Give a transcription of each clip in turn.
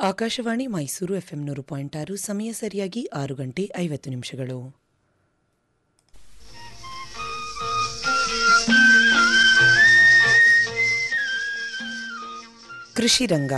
Akashvani Mysuru FM ನೂರು point ಆರು ಸಮಯ ಸರಿಯಾಗಿ ಆರು ಗಂಟೆ ಐವತ್ತು ನಿಮಿಷಗಳು ಕೃಷಿ ರಂಗ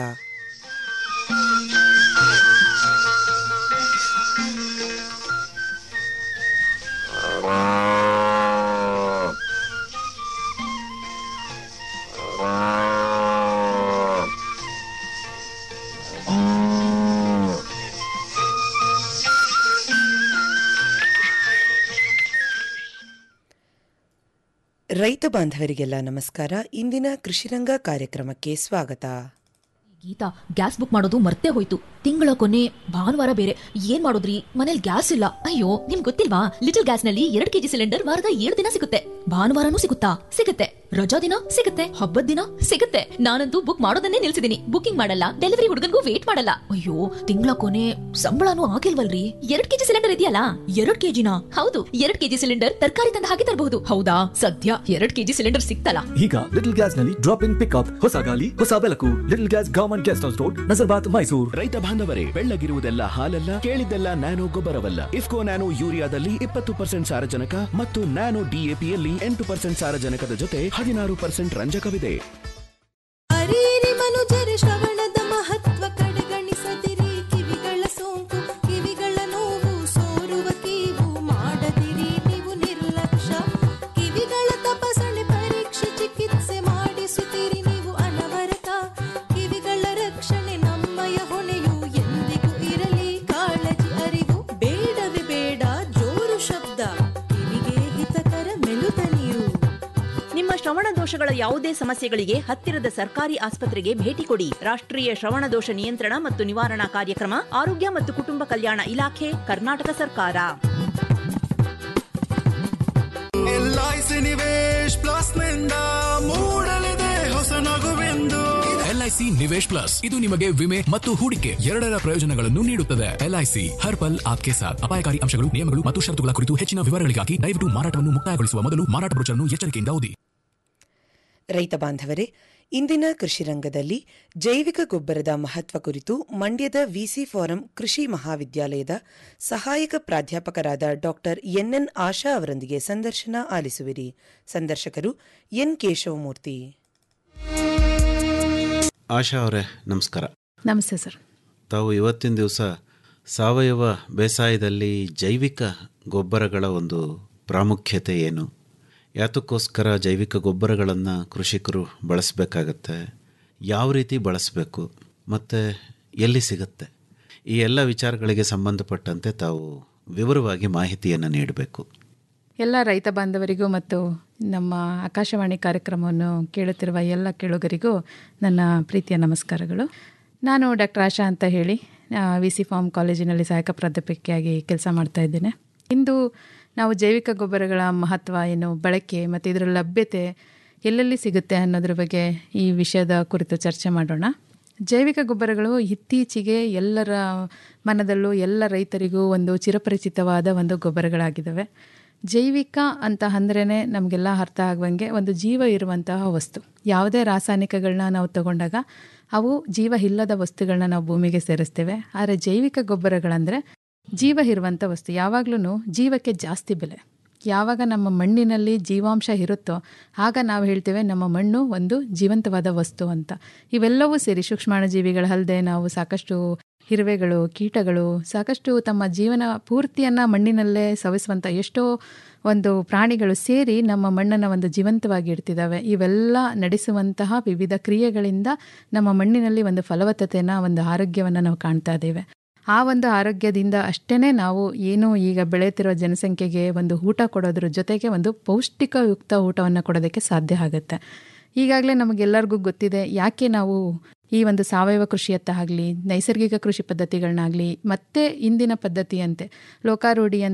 ರೈತ ಬಾಂಧವರಿಗೆಲ್ಲ ನಮಸ್ಕಾರ ಇಂದಿನ ಕೃಷಿರಂಗ ಕಾರ್ಯಕ್ರಮಕ್ಕೆ ಸ್ವಾಗತ ಗೀತಾ ಗ್ಯಾಸ್ ಬುಕ್ ಮಾಡೋದು ಮರ್ತೇ ಹೋಯ್ತು ತಿಂಗಳ ಕೊನೆ ಭಾನುವಾರ ಬೇರೆ ಏನ್ ಮಾಡೋದ್ರಿ ಮನೇಲಿ ಗ್ಯಾಸ್ ಇಲ್ಲ ಅಯ್ಯೋ ನಿಮ್ ಗೊತ್ತಿಲ್ವಾ ಲಿಟಲ್ ಗ್ಯಾಸ್ ನಲ್ಲಿ ಎರಡ್ ಕೆಜಿ ಸಿಲಿಂಡರ್ ವಾರದ ಏಳು ದಿನ ಸಿಗುತ್ತೆ ಭಾನುವಾರನೂ ಸಿಗುತ್ತಾ ಸಿಗುತ್ತೆ ರಜಾ ದಿನ ಸಿಗುತ್ತೆ ಹಬ್ಬದ ದಿನ ಸಿಗುತ್ತೆ ನಾನಂತೂ ಬುಕ್ ಮಾಡೋದನ್ನೇ ನಿಲ್ಸಿದೀನಿ ಬುಕಿಂಗ್ ಮಾಡಲ್ಲ ಡೆಲಿವರಿ ಹುಡುಗನ್ಗೂ ವೇಟ್ ಮಾಡಲ್ಲ ಅಯ್ಯೋ ತಿಂಗಳ ಕೊನೆ ಸಂಬಳನೂ ಆಗಿಲ್ವಲ್ರಿ ಎರಡ್ ಕೆಜಿ ಸಿಲಿಂಡರ್ ಇದೆಯಲ್ಲ ಎರಡ್ ಕೆಜಿನ ಹೌದು ಎರಡ್ ಕೆಜಿ ಸಿಲಿಂಡರ್ ತರಕಾರಿ ತಂದ ಹಾಗೆ ತರಬಹುದು ಹೌದಾ ಸದ್ಯ ಎರಡ್ ಕೆಜಿ ಸಿಲಿಂಡರ್ ಸಿಕ್ತಲ್ಲ ಈಗ ಲಿಟಲ್ ಗ್ಯಾಸ್ ನಲ್ಲಿ ಡ್ರಾಪ್ ಇನ್ ಪಿಕ್ಅಪ್ ಹೊಸ ಗಾಲಿ ಹೊಸ ಬೆಳಕು little gas government guest house road Nazarbad Mysuru ರೈತ ಬಾಂಧವರೇ ಬೆಳ್ಳಗಿರುವುದೆಲ್ಲ ಹಾಲಲ್ಲ ಕೇಳಿದ್ದೆಲ್ಲ ನ್ಯಾನೋ ಗೊಬ್ಬರವಲ್ಲ ಇಫ್ಕೋ ನ್ಯಾನೋ ಯೂರಿಯಾದಲ್ಲಿ ಇಪ್ಪತ್ತು ಪರ್ಸೆಂಟ್ ಸಾರಜನಕ ಮತ್ತು ನ್ಯಾನೋ ಡಿಎಪಿಯಲ್ಲಿ ಎಂಟು ಪರ್ಸೆಂಟ್ ಸಾರಜನಕದ ಜೊತೆ ಹದಿನಾರು ಪರ್ಸೆಂಟ್ ರಂಜಕವಿದೆ ಅರಿರಿ ಮನುಜರ ಶ್ರವಣದ ಮಹತ್ವ ಕಡೆಗಣಿಸದಿರಿ ಕಿವಿಗಳ ಸೋಂಕು ಕಿವಿಗಳ ನೋವು ಸೋರುವ ಕೀವು ಮಾಡದಿರಿ ನೀವು ನಿರ್ಲಕ್ಷ್ಯ ಕಿವಿಗಳ ತಪಾಸಣೆ ಪರೀಕ್ಷೆ ಚಿಕಿತ್ಸೆ ಮಾಡಿಸುತ್ತೀರಿ ನೀವು ಅನವರತ ಕಿವಿಗಳ ರಕ್ಷಣೆ ನಮ್ಮಯ ಹೊಣೆಯು ಎಂದಿಗೂ ಇರಲಿ ಕಾಳಜಿ ಅರಿವು ಬೇಡವೇ ಬೇಡ ಜೋರು ಶಬ್ದ ಕಿವಿಗೆ ಹಿತಕರ ಮೆಲುದನಿಯು ನಿಮ್ಮ ಶ್ರವಣ ದೋಷಗಳ ಯಾವುದೇ ಸಮಸ್ಯೆಗಳಿಗೆ ಹತ್ತಿರದ ಸರ್ಕಾರಿ ಆಸ್ಪತ್ರೆಗೆ ಭೇಟಿ ಕೊಡಿ ರಾಷ್ಟ್ರೀಯ ಶ್ರವಣ ದೋಷ ನಿಯಂತ್ರಣ ಮತ್ತು ನಿವಾರಣಾ ಕಾರ್ಯಕ್ರಮ ಆರೋಗ್ಯ ಮತ್ತು ಕುಟುಂಬ ಕಲ್ಯಾಣ ಇಲಾಖೆ ಕರ್ನಾಟಕ ಸರ್ಕಾರ ಎಲ್ಐಸಿ ನಿವೇಶ್ ಪ್ಲಸ್ ನಿಂದ ಮೂಡಲಿದೆ ಹೊಸ ನಗುವೆಂದು ಎಲ್ಐಸಿ ನಿವೇಶ್ ಪ್ಲಸ್ ಇದು ನಿಮಗೆ ವಿಮೆ ಮತ್ತು ಹೂಡಿಕೆ ಎರಡರ ಪ್ರಯೋಜನಗಳನ್ನು ನೀಡುತ್ತದೆ ಎಲ್ಐಸಿ ಹರ್ ಪಲ್ ಆಪ್ಕೆ ಸಾಥ್ ಅಪಾಯಕಾರಿ ಅಂಶಗಳು ನಿಯಮಗಳು ಮತ್ತು ಷರತ್ತುಗಳ ಕುರಿತು ಹೆಚ್ಚಿನ ವಿವರಗಳಿಗಾಗಿ ದಯವಿಟ್ಟು ಮಾರಾಟವನ್ನು ಮುಕ್ತಾಯಗೊಳಿಸುವ ಮೊದಲು ಮಾರಾಟ ಬ್ರೋಚರ್ನ್ನು ಎಚ್ಚರಿಕೆಯಿಂದ ಓದಿ ರೈತ ಬಾಂಧವರೇ ಇಂದಿನ ಕೃಷಿ ರಂಗದಲ್ಲಿ ಜೈವಿಕ ಗೊಬ್ಬರದ ಮಹತ್ವ ಕುರಿತು ಮಂಡ್ಯದ ವಿಸಿ ಫಾರಂ ಕೃಷಿ ಮಹಾವಿದ್ಯಾಲಯದ ಸಹಾಯಕ ಪ್ರಾಧ್ಯಾಪಕರಾದ ಡಾಕ್ಟರ್ ಎನ್ಎನ್ ಆಶಾ ಅವರೊಂದಿಗೆ ಸಂದರ್ಶನ ಆಲಿಸುವಿರಿ ಸಂದರ್ಶಕರು ಎನ್ ಕೇಶವಮೂರ್ತಿ ಆಶಾ ಅವರೇ ನಮಸ್ಕಾರ ನಮಸ್ತೆ ಸರ್ ತಾವು ಇವತ್ತಿನ ದಿವಸ ಸಾವಯವ ಬೇಸಾಯದಲ್ಲಿ ಜೈವಿಕ ಗೊಬ್ಬರಗಳ ಒಂದು ಪ್ರಾಮುಖ್ಯತೆ ಏನು ಯಾತಕ್ಕೋಸ್ಕರ ಜೈವಿಕ ಗೊಬ್ಬರಗಳನ್ನು ಕೃಷಿಕರು ಬಳಸಬೇಕಾಗತ್ತೆ ಯಾವ ರೀತಿ ಬಳಸಬೇಕು ಮತ್ತು ಎಲ್ಲಿ ಸಿಗುತ್ತೆ ಈ ಎಲ್ಲ ವಿಚಾರಗಳಿಗೆ ಸಂಬಂಧಪಟ್ಟಂತೆ ತಾವು ವಿವರವಾಗಿ ಮಾಹಿತಿಯನ್ನು ನೀಡಬೇಕು ಎಲ್ಲ ರೈತ ಬಾಂಧವರಿಗೂ ಮತ್ತು ನಮ್ಮ ಆಕಾಶವಾಣಿ ಕಾರ್ಯಕ್ರಮವನ್ನು ಕೇಳುತ್ತಿರುವ ಎಲ್ಲ ಕೇಳುಗರಿಗೂ ನನ್ನ ಪ್ರೀತಿಯ ನಮಸ್ಕಾರಗಳು ನಾನು ಡಾಕ್ಟರ್ ಆಶಾ ಅಂತ ಹೇಳಿ ವಿ ಸಿ ಫಾರ್ಮ್ ಕಾಲೇಜಿನಲ್ಲಿ ಸಹಾಯಕ ಪ್ರಾಧ್ಯಾಪಕಿಯಾಗಿ ಕೆಲಸ ಮಾಡ್ತಾ ಇದ್ದೇನೆ ಇಂದು ನಾವು ಜೈವಿಕ ಗೊಬ್ಬರಗಳ ಮಹತ್ವ ಏನು ಬಳಕೆ ಮತ್ತು ಇದರ ಲಭ್ಯತೆ ಎಲ್ಲೆಲ್ಲಿ ಸಿಗುತ್ತೆ ಅನ್ನೋದ್ರ ಬಗ್ಗೆ ಈ ವಿಷಯದ ಕುರಿತು ಚರ್ಚೆ ಮಾಡೋಣ ಜೈವಿಕ ಗೊಬ್ಬರಗಳು ಇತ್ತೀಚೆಗೆ ಎಲ್ಲರ ಮನದಲ್ಲೂ ಎಲ್ಲ ರೈತರಿಗೂ ಒಂದು ಚಿರಪರಿಚಿತವಾದ ಒಂದು ಗೊಬ್ಬರಗಳಾಗಿದ್ದಾವೆ ಜೈವಿಕ ಅಂತ ಅಂದ್ರೇ ನಮಗೆಲ್ಲ ಅರ್ಥ ಆಗುವಂಗೆ ಒಂದು ಜೀವ ಇರುವಂತಹ ವಸ್ತು ಯಾವುದೇ ರಾಸಾಯನಿಕಗಳನ್ನ ನಾವು ತಗೊಂಡಾಗ ಅವು ಜೀವ ಇಲ್ಲದ ವಸ್ತುಗಳನ್ನ ನಾವು ಭೂಮಿಗೆ ಸೇರಿಸ್ತೇವೆ ಆದರೆ ಜೈವಿಕ ಗೊಬ್ಬರಗಳಂದರೆ ಜೀವ ಇರುವಂಥ ವಸ್ತು ಯಾವಾಗಲೂ ಜೀವಕ್ಕೆ ಜಾಸ್ತಿ ಬೆಲೆ ಯಾವಾಗ ನಮ್ಮ ಮಣ್ಣಿನಲ್ಲಿ ಜೀವಾಂಶ ಇರುತ್ತೋ ಆಗ ನಾವು ಹೇಳ್ತೇವೆ ನಮ್ಮ ಮಣ್ಣು ಒಂದು ಜೀವಂತವಾದ ವಸ್ತು ಅಂತ ಇವೆಲ್ಲವೂ ಸೇರಿ ಸೂಕ್ಷ್ಮಾಣುಜೀವಿಗಳ ಅಲ್ಲದೆ ನಾವು ಸಾಕಷ್ಟು ಇರುವೆಗಳು ಕೀಟಗಳು ಸಾಕಷ್ಟು ತಮ್ಮ ಜೀವನ ಪೂರ್ತಿಯನ್ನು ಮಣ್ಣಿನಲ್ಲೇ ಸವಿಸುವಂಥ ಎಷ್ಟೋ ಒಂದು ಪ್ರಾಣಿಗಳು ಸೇರಿ ನಮ್ಮ ಮಣ್ಣನ್ನು ಒಂದು ಜೀವಂತವಾಗಿ ಇಡ್ತಿದ್ದಾವೆ ಇವೆಲ್ಲ ನಡೆಸುವಂತಹ ವಿವಿಧ ಕ್ರಿಯೆಗಳಿಂದ ನಮ್ಮ ಮಣ್ಣಿನಲ್ಲಿ ಒಂದು ಫಲವತ್ತತೆಯನ್ನು ಒಂದು ಆರೋಗ್ಯವನ್ನು ನಾವು ಕಾಣ್ತಾ ಇದ್ದೇವೆ ಆ ಒಂದು ಆರೋಗ್ಯದಿಂದ ಅಷ್ಟೇ ನಾವು ಏನು ಈಗ ಬೆಳೆಯುತ್ತಿರೋ ಜನಸಂಖ್ಯೆಗೆ ಒಂದು ಊಟ ಕೊಡೋದ್ರ ಜೊತೆಗೆ ಒಂದು ಪೌಷ್ಟಿಕಯುಕ್ತ ಊಟವನ್ನು ಕೊಡೋದಕ್ಕೆ ಸಾಧ್ಯ ಆಗುತ್ತೆ ಈಗಾಗಲೇ ನಮಗೆಲ್ಲರಿಗೂ ಗೊತ್ತಿದೆ ಯಾಕೆ ನಾವು ಈ ಒಂದು ಸಾವಯವ ಕೃಷಿಯತ್ತ ಆಗಲಿ ನೈಸರ್ಗಿಕ ಕೃಷಿ ಪದ್ಧತಿಗಳನ್ನಾಗಲಿ ಮತ್ತೆ ಇಂದಿನ ಪದ್ಧತಿಯಂತೆ ಲೋಕಾರೂಢಿಯಂತೆ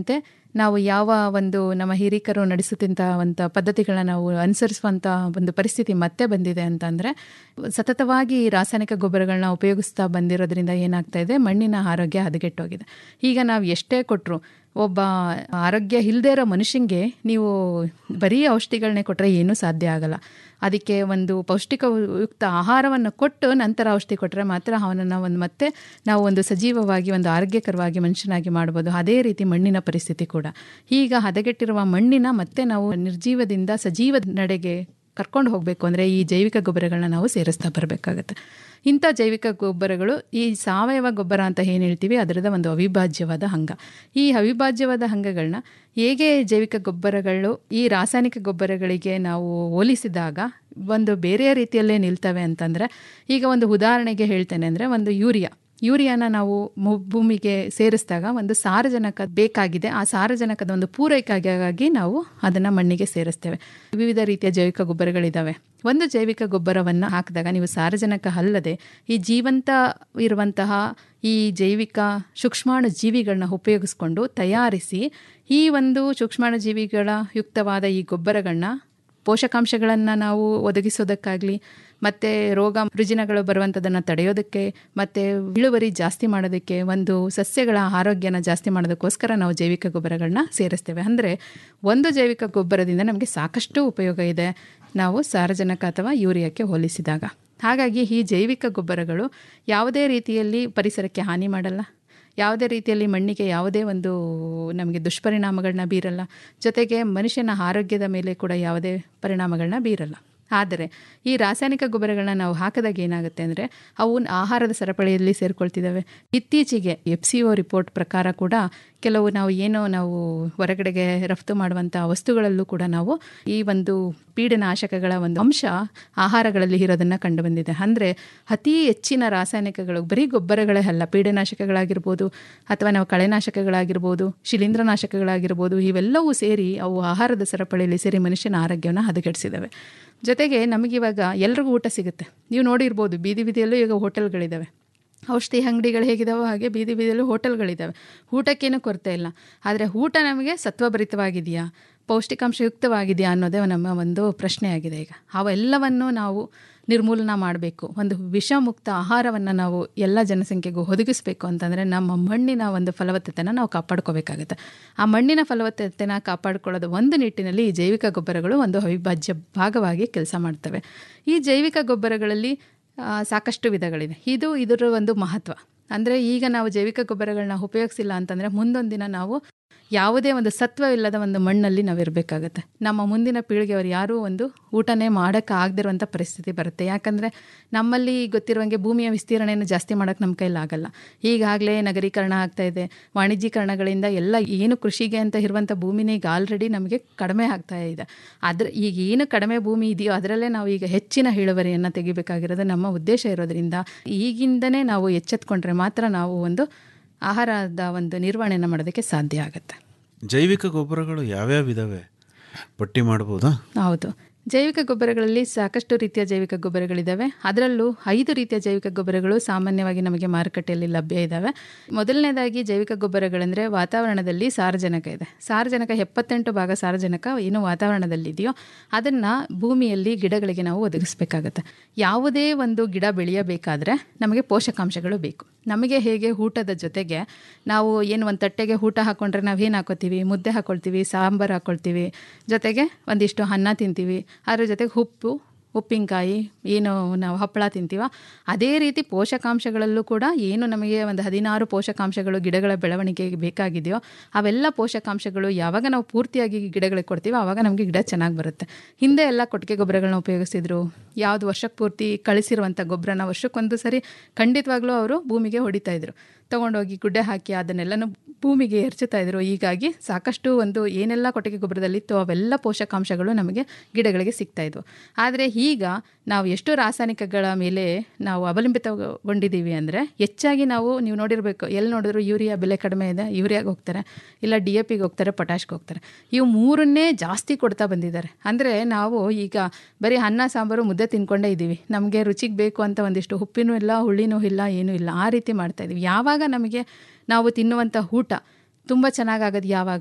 ನಾವು ಯಾವ ಒಂದು ನಮ್ಮ ಹಿರಿಕರು ನಡೆಸುತ್ತಿದ್ದಂಥ ಪದ್ಧತಿಗಳನ್ನ ನಾವು ಅನುಸರಿಸುವಂಥ ಒಂದು ಪರಿಸ್ಥಿತಿ ಮತ್ತೆ ಬಂದಿದೆ ಅಂತಂದರೆ ಸತತವಾಗಿ ಈ ರಾಸಾಯನಿಕ ಗೊಬ್ಬರಗಳನ್ನ ಉಪಯೋಗಿಸ್ತಾ ಬಂದಿರೋದ್ರಿಂದ ಏನಾಗ್ತಾ ಇದೆ ಮಣ್ಣಿನ ಆರೋಗ್ಯ ಹದಗೆಟ್ಟೋಗಿದೆ ಈಗ ನಾವು ಎಷ್ಟೇ ಕೊಟ್ಟರು ಒಬ್ಬ ಆರೋಗ್ಯ ಇಲ್ಲದೇ ಇರೋ ಮನುಷ್ಯಂಗೆ ನೀವು ಬರೀ ಔಷಧಿಗಳನ್ನೇ ಕೊಟ್ಟರೆ ಏನೂ ಸಾಧ್ಯ ಆಗಲ್ಲ ಅದಕ್ಕೆ ಒಂದು ಪೌಷ್ಟಿಕಯುಕ್ತ ಆಹಾರವನ್ನು ಕೊಟ್ಟು ನಂತರ ಔಷಧಿ ಕೊಟ್ಟರೆ ಮಾತ್ರ ಅವನನ್ನು ಒಂದು ಮತ್ತೆ ನಾವು ಒಂದು ಸಜೀವವಾಗಿ ಒಂದು ಆರೋಗ್ಯಕರವಾಗಿ ಮನುಷ್ಯನಾಗಿ ಮಾಡ್ಬೋದು ಅದೇ ರೀತಿ ಮಣ್ಣಿನ ಪರಿಸ್ಥಿತಿ ಕೂಡ ಈಗ ಹದಗೆಟ್ಟಿರುವ ಮಣ್ಣಿನ ಮತ್ತೆ ನಾವು ನಿರ್ಜೀವದಿಂದ ಸಜೀವ ನಡೆಗೆ ಕರ್ಕೊಂಡು ಹೋಗಬೇಕು ಅಂದರೆ ಈ ಜೈವಿಕ ಗೊಬ್ಬರಗಳನ್ನ ನಾವು ಸೇರಿಸ್ತಾ ಬರಬೇಕಾಗತ್ತೆ ಇಂಥ ಜೈವಿಕ ಗೊಬ್ಬರಗಳು ಈ ಸಾವಯವ ಗೊಬ್ಬರ ಅಂತ ಏನು ಹೇಳ್ತೀವಿ ಅದರದ ಒಂದು ಅವಿಭಾಜ್ಯವಾದ ಅಂಗ ಈ ಅವಿಭಾಜ್ಯವಾದ ಅಂಗಗಳನ್ನ ಹೇಗೆ ಜೈವಿಕ ಗೊಬ್ಬರಗಳು ಈ ರಾಸಾಯನಿಕ ಗೊಬ್ಬರಗಳಿಗೆ ನಾವು ಹೋಲಿಸಿದಾಗ ಒಂದು ಬೇರೆ ರೀತಿಯಲ್ಲೇ ನಿಲ್ತವೆ ಅಂತಂದರೆ ಈಗ ಒಂದು ಉದಾಹರಣೆಗೆ ಹೇಳ್ತೇನೆ ಅಂದರೆ ಒಂದು ಯೂರಿಯಾ ಯೂರಿಯಾನ ನಾವು ಮು- ಭೂಮಿಗೆ ಸೇರಿಸಿದಾಗ ಒಂದು ಸಾರಜನಕ ಬೇಕಾಗಿದೆ ಆ ಸಾರಜನಕದ ಒಂದು ಪೂರೈಕೆಗಾಗಿ ನಾವು ಅದನ್ನು ಮಣ್ಣಿಗೆ ಸೇರಿಸ್ತೇವೆ ವಿವಿಧ ರೀತಿಯ ಜೈವಿಕ ಗೊಬ್ಬರಗಳಿದ್ದಾವೆ ಒಂದು ಜೈವಿಕ ಗೊಬ್ಬರವನ್ನು ಹಾಕಿದಾಗ ನೀವು ಸಾರಜನಕ ಅಲ್ಲದೆ ಈ ಜೀವಂತ ಇರುವಂತಹ ಈ ಜೈವಿಕ ಸೂಕ್ಷ್ಮಾಣು ಜೀವಿಗಳನ್ನ ಉಪಯೋಗಿಸ್ಕೊಂಡು ತಯಾರಿಸಿ ಈ ಒಂದು ಸೂಕ್ಷ್ಮಾಣು ಜೀವಿಗಳ ಯುಕ್ತವಾದ ಈ ಗೊಬ್ಬರಗಳನ್ನ ಪೋಷಕಾಂಶಗಳನ್ನು ನಾವು ಒದಗಿಸೋದಕ್ಕಾಗಲಿ ಮತ್ತು ರೋಗ ರುಜಿನಗಳು ಬರುವಂಥದ್ದನ್ನು ತಡೆಯೋದಕ್ಕೆ ಮತ್ತು ಇಳುವರಿ ಜಾಸ್ತಿ ಮಾಡೋದಕ್ಕೆ ಒಂದು ಸಸ್ಯಗಳ ಆರೋಗ್ಯನ ಜಾಸ್ತಿ ಮಾಡೋದಕ್ಕೋಸ್ಕರ ನಾವು ಜೈವಿಕ ಗೊಬ್ಬರಗಳನ್ನ ಸೇರಿಸ್ತೇವೆ ಅಂದರೆ ಒಂದು ಜೈವಿಕ ಗೊಬ್ಬರದಿಂದ ನಮಗೆ ಸಾಕಷ್ಟು ಉಪಯೋಗ ಇದೆ ನಾವು ಸಾರಜನಕ ಅಥವಾ ಯೂರಿಯಾಕ್ಕೆ ಹೋಲಿಸಿದಾಗ ಹಾಗಾಗಿ ಈ ಜೈವಿಕ ಗೊಬ್ಬರಗಳು ಯಾವುದೇ ರೀತಿಯಲ್ಲಿ ಪರಿಸರಕ್ಕೆ ಹಾನಿ ಮಾಡಲ್ಲ ಯಾವುದೇ ರೀತಿಯಲ್ಲಿ ಮಣ್ಣಿಗೆ ಯಾವುದೇ ಒಂದು ನಮಗೆ ದುಷ್ಪರಿಣಾಮಗಳನ್ನ ಬೀರಲ್ಲ ಜೊತೆಗೆ ಮನುಷ್ಯನ ಆರೋಗ್ಯದ ಮೇಲೆ ಕೂಡ ಯಾವುದೇ ಪರಿಣಾಮಗಳನ್ನ ಬೀರಲ್ಲ ಆದರೆ ಈ ರಾಸಾಯನಿಕ ಗೊಬ್ಬರಗಳನ್ನ ನಾವು ಹಾಕಿದಾಗ ಏನಾಗುತ್ತೆ ಅಂದರೆ ಅವು ಆಹಾರದ ಸರಪಳಿಯಲ್ಲಿ ಸೇರ್ಕೊಳ್ತಿದ್ದಾವೆ ಇತ್ತೀಚೆಗೆ ಎಫ್ ಸಿ ಒ ರಿಪೋರ್ಟ್ ಪ್ರಕಾರ ಕೂಡ ಕೆಲವು ನಾವು ಏನೋ ನಾವು ಹೊರಗಡೆಗೆ ರಫ್ತು ಮಾಡುವಂಥ ವಸ್ತುಗಳಲ್ಲೂ ಕೂಡ ನಾವು ಈ ಒಂದು ಪೀಡನಾಶಕಗಳ ಒಂದು ಅಂಶ ಆಹಾರಗಳಲ್ಲಿ ಇರೋದನ್ನು ಕಂಡುಬಂದಿದೆ ಅಂದರೆ ಅತಿ ಹೆಚ್ಚಿನ ರಾಸಾಯನಿಕಗಳು ಬರೀ ಗೊಬ್ಬರಗಳೇ ಅಲ್ಲ ಪೀಡನಾಶಕಗಳಾಗಿರ್ಬೋದು ಅಥವಾ ನಾವು ಕಳೆನಾಶಕಗಳಾಗಿರ್ಬೋದು ಶಿಲೀಂಧ್ರನಾಶಕಗಳಾಗಿರ್ಬೋದು ಇವೆಲ್ಲವೂ ಸೇರಿ ಅವು ಆಹಾರದ ಸರಪಳಿಯಲ್ಲಿ ಸೇರಿ ಮನುಷ್ಯನ ಆರೋಗ್ಯವನ್ನು ಹದಗೆಡಿಸಿದ್ದಾವೆ ಜೊತೆಗೆ ನಮಗಿವಾಗ ಎಲ್ರಿಗೂ ಊಟ ಸಿಗುತ್ತೆ ನೀವು ನೋಡಿರ್ಬೋದು ಬೀದಿ ಬೀದಿಯಲ್ಲೂ ಈಗ ಹೋಟೆಲ್ಗಳಿದ್ದಾವೆ ಔಷಧಿ ಅಂಗಡಿಗಳು ಹೇಗಿದಾವೋ ಹಾಗೆ ಬೀದಿ ಬೀದಿಯಲ್ಲೂ ಹೋಟೆಲ್ಗಳಿದ್ದಾವೆ ಊಟಕ್ಕೇನು ಕೊರತೆ ಇಲ್ಲ ಆದರೆ ಊಟ ನಮಗೆ ಸತ್ವಭರಿತವಾಗಿದೆಯಾ ಪೌಷ್ಟಿಕಾಂಶಯುಕ್ತವಾಗಿದೆಯಾ ಅನ್ನೋದೇ ನಮ್ಮ ಒಂದು ಪ್ರಶ್ನೆ ಆಗಿದೆ ಈಗ ಅವೆಲ್ಲವನ್ನು ನಾವು ನಿರ್ಮೂಲನ ಮಾಡಬೇಕು ಒಂದು ವಿಷಮುಕ್ತ ಆಹಾರವನ್ನು ನಾವು ಎಲ್ಲ ಜನಸಂಖ್ಯೆಗೂ ಒದಗಿಸಬೇಕು ಅಂತಂದರೆ ನಮ್ಮ ಮಣ್ಣಿನ ಒಂದು ಫಲವತ್ತತೆನ ನಾವು ಕಾಪಾಡ್ಕೋಬೇಕಾಗುತ್ತೆ ಆ ಮಣ್ಣಿನ ಫಲವತ್ತತೆನ ಕಾಪಾಡ್ಕೊಳ್ಳೋದು ಒಂದು ನಿಟ್ಟಿನಲ್ಲಿ ಈ ಜೈವಿಕ ಗೊಬ್ಬರಗಳು ಒಂದು ಅವಿಭಾಜ್ಯ ಭಾಗವಾಗಿ ಕೆಲಸ ಮಾಡ್ತವೆ ಈ ಜೈವಿಕ ಗೊಬ್ಬರಗಳಲ್ಲಿ ಆ, ಸಾಕಷ್ಟು ವಿಧಗಳಿದೆ ಇದು ಇದರ ಒಂದು ಮಹತ್ವ ಅಂದರೆ ಈಗ ನಾವು ಜೈವಿಕ ಗೊಬ್ಬರಗಳನ್ನ ಉಪಯೋಗಿಸಿಲ್ಲ ಅಂತಂದರೆ ಮುಂದೊಂದು ದಿನ ನಾವು ಯಾವುದೇ ಒಂದು ಸತ್ವವಿಲ್ಲದ ಒಂದು ಮಣ್ಣಲ್ಲಿ ನಾವು ಇರಬೇಕಾಗತ್ತೆ ನಮ್ಮ ಮುಂದಿನ ಪೀಳಿಗೆಯವರು ಯಾರೂ ಒಂದು ಊಟನೇ ಮಾಡೋಕ್ಕೆ ಆಗದಿರುವಂಥ ಪರಿಸ್ಥಿತಿ ಬರುತ್ತೆ ಯಾಕಂದರೆ ನಮ್ಮಲ್ಲಿ ಗೊತ್ತಿರುವಂಗೆ ಭೂಮಿಯ ವಿಸ್ತೀರ್ಣೆಯನ್ನು ಜಾಸ್ತಿ ಮಾಡೋಕ್ಕೆ ನಮ್ಮ ಕೈಲಾಗಲ್ಲ ಈಗಾಗಲೇ ನಗರೀಕರಣ ಆಗ್ತಾ ಇದೆ ವಾಣಿಜ್ಯೀಕರಣಗಳಿಂದ ಎಲ್ಲ ಏನು ಕೃಷಿಗೆ ಅಂತ ಇರುವಂಥ ಭೂಮಿನೇ ಈಗ ಆಲ್ರೆಡಿ ನಮಗೆ ಕಡಿಮೆ ಆಗ್ತಾ ಇದೆ ಅದ್ರ ಈಗ ಏನು ಕಡಿಮೆ ಭೂಮಿ ಇದೆಯೋ ಅದರಲ್ಲೇ ನಾವು ಈಗ ಹೆಚ್ಚಿನ ಇಳುವರಿಯನ್ನು ತೆಗಿಬೇಕಾಗಿರೋದು ನಮ್ಮ ಉದ್ದೇಶ ಇರೋದ್ರಿಂದ ಈಗಿಂದನೇ ನಾವು ಎಚ್ಚೆತ್ಕೊಂಡ್ರೆ ಮಾತ್ರ ನಾವು ಒಂದು ಆಹಾರದ ಒಂದು ನಿರ್ವಹಣೆಯನ್ನು ಮಾಡೋದಕ್ಕೆ ಸಾಧ್ಯ ಆಗುತ್ತೆ ಜೈವಿಕ ಗೊಬ್ಬರಗಳು ಯಾವ್ಯಾವ ಇದಾವೆ ಪಟ್ಟಿ ಮಾಡ್ಬೋದಾ ಹೌದು ಜೈವಿಕ ಗೊಬ್ಬರಗಳಲ್ಲಿ ಸಾಕಷ್ಟು ರೀತಿಯ ಜೈವಿಕ ಗೊಬ್ಬರಗಳಿದ್ದಾವೆ ಅದರಲ್ಲೂ ಐದು ರೀತಿಯ ಜೈವಿಕ ಗೊಬ್ಬರಗಳು ಸಾಮಾನ್ಯವಾಗಿ ನಮಗೆ ಮಾರುಕಟ್ಟೆಯಲ್ಲಿ ಲಭ್ಯ ಇದ್ದಾವೆ ಮೊದಲನೇದಾಗಿ ಜೈವಿಕ ಗೊಬ್ಬರಗಳಂದರೆ ವಾತಾವರಣದಲ್ಲಿ ಸಾರಜನಕ ಇದೆ ಸಾರಜನಕ ಎಪ್ಪತ್ತೆಂಟು ಭಾಗ ಸಾರಜನಕ ಏನು ವಾತಾವರಣದಲ್ಲಿದೆಯೋ ಅದನ್ನು ಭೂಮಿಯಲ್ಲಿ ಗಿಡಗಳಿಗೆ ನಾವು ಒದಗಿಸ್ಬೇಕಾಗತ್ತೆ ಯಾವುದೇ ಒಂದು ಗಿಡ ಬೆಳೆಯಬೇಕಾದ್ರೆ ನಮಗೆ ಪೋಷಕಾಂಶಗಳು ಬೇಕು ನಮಗೆ ಹೇಗೆ ಊಟದ ಜೊತೆಗೆ ನಾವು ಏನು ಒಂದು ತಟ್ಟೆಗೆ ಊಟ ಹಾಕ್ಕೊಂಡ್ರೆ ನಾವು ಏನು ಹಾಕೋತೀವಿ ಮುದ್ದೆ ಹಾಕ್ಕೊಳ್ತೀವಿ ಸಾಂಬಾರು ಹಾಕ್ಕೊಳ್ತೀವಿ ಜೊತೆಗೆ ಒಂದಿಷ್ಟು ಅನ್ನ ತಿಂತೀವಿ ಅದ್ರ ಜೊತೆಗೆ ಉಪ್ಪು ಉಪ್ಪಿನಕಾಯಿ ಏನು ನಾವು ಹಪ್ಪಳ ತಿಂತೀವ ಅದೇ ರೀತಿ ಪೋಷಕಾಂಶಗಳಲ್ಲೂ ಕೂಡ ಏನು ನಮಗೆ ಒಂದು ಹದಿನಾರು ಪೋಷಕಾಂಶಗಳು ಗಿಡಗಳ ಬೆಳವಣಿಗೆಗೆ ಬೇಕಾಗಿದೆಯೋ ಅವೆಲ್ಲ ಪೋಷಕಾಂಶಗಳು ಯಾವಾಗ ನಾವು ಪೂರ್ತಿಯಾಗಿ ಗಿಡಗಳಿಗೆ ಕೊಡ್ತೀವೋ ಆವಾಗ ನಮಗೆ ಗಿಡ ಚೆನ್ನಾಗಿ ಬರುತ್ತೆ ಹಿಂದೆ ಎಲ್ಲ ಕೊಟ್ಟಿಗೆ ಗೊಬ್ಬರಗಳನ್ನ ಉಪಯೋಗಿಸಿದ್ರು ಯಾವುದು ವರ್ಷಕ್ಕೆ ಪೂರ್ತಿ ಕಳಿಸಿರುವಂಥ ಗೊಬ್ಬರನ ವರ್ಷಕ್ಕೊಂದು ಸರಿ ಖಂಡಿತವಾಗ್ಲೂ ಅವರು ಭೂಮಿಗೆ ಹೊಡಿತಾ ಇದ್ರು ತೊಗೊಂಡೋಗಿ ಗುಡ್ಡೆ ಹಾಕಿ ಅದನ್ನೆಲ್ಲನೂ ಭೂಮಿಗೆ ಎರಚುತ್ತಾ ಇದ್ರು ಹೀಗಾಗಿ ಸಾಕಷ್ಟು ಒಂದು ಏನೆಲ್ಲ ಕೊಟ್ಟಿಗೆ ಗೊಬ್ಬರದಲ್ಲಿತ್ತು ಅವೆಲ್ಲ ಪೋಷಕಾಂಶಗಳು ನಮಗೆ ಗಿಡಗಳಿಗೆ ಸಿಗ್ತಾ ಇದ್ವು ಆದರೆ ಈಗ ನಾವು ಎಷ್ಟು ರಾಸಾಯನಿಕಗಳ ಮೇಲೆ ನಾವು ಅವಲಂಬಿತಗೊಂಡಿದ್ದೀವಿ ಅಂದರೆ ಹೆಚ್ಚಾಗಿ ನಾವು ನೀವು ನೋಡಿರಬೇಕು ಎಲ್ಲಿ ನೋಡಿದ್ರು ಯೂರಿಯಾ ಬೆಲೆ ಕಡಿಮೆ ಇದೆ ಯೂರಿಯಾಗೆ ಹೋಗ್ತಾರೆ ಇಲ್ಲ ಡಿ ಎ ಪಿಗೆ ಹೋಗ್ತಾರೆ ಪೊಟ್ಯಾಶ್ಗೆ ಹೋಗ್ತಾರೆ ಇವು ಮೂರನ್ನೇ ಜಾಸ್ತಿ ಕೊಡ್ತಾ ಬಂದಿದ್ದಾರೆ ಅಂದರೆ ನಾವು ಈಗ ಬರೀ ಅನ್ನ ಸಾಂಬಾರು ಮುದ್ದೆ ತಿನ್ಕೊಂಡೇ ಇದ್ದೀವಿ ನಮಗೆ ರುಚಿಗೆ ಬೇಕು ಅಂತ ಒಂದಿಷ್ಟು ಉಪ್ಪಿನೂ ಇಲ್ಲ ಹುಳಿನೂ ಇಲ್ಲ ಏನೂ ಇಲ್ಲ ಆ ರೀತಿ ಮಾಡ್ತಾ ಇದ್ದೀವಿ ಯಾವಾಗ ನಮಗೆ ನಾವು ತಿನ್ನುವಂಥ ಊಟ ತುಂಬ ಚೆನ್ನಾಗಾಗೋದು ಯಾವಾಗ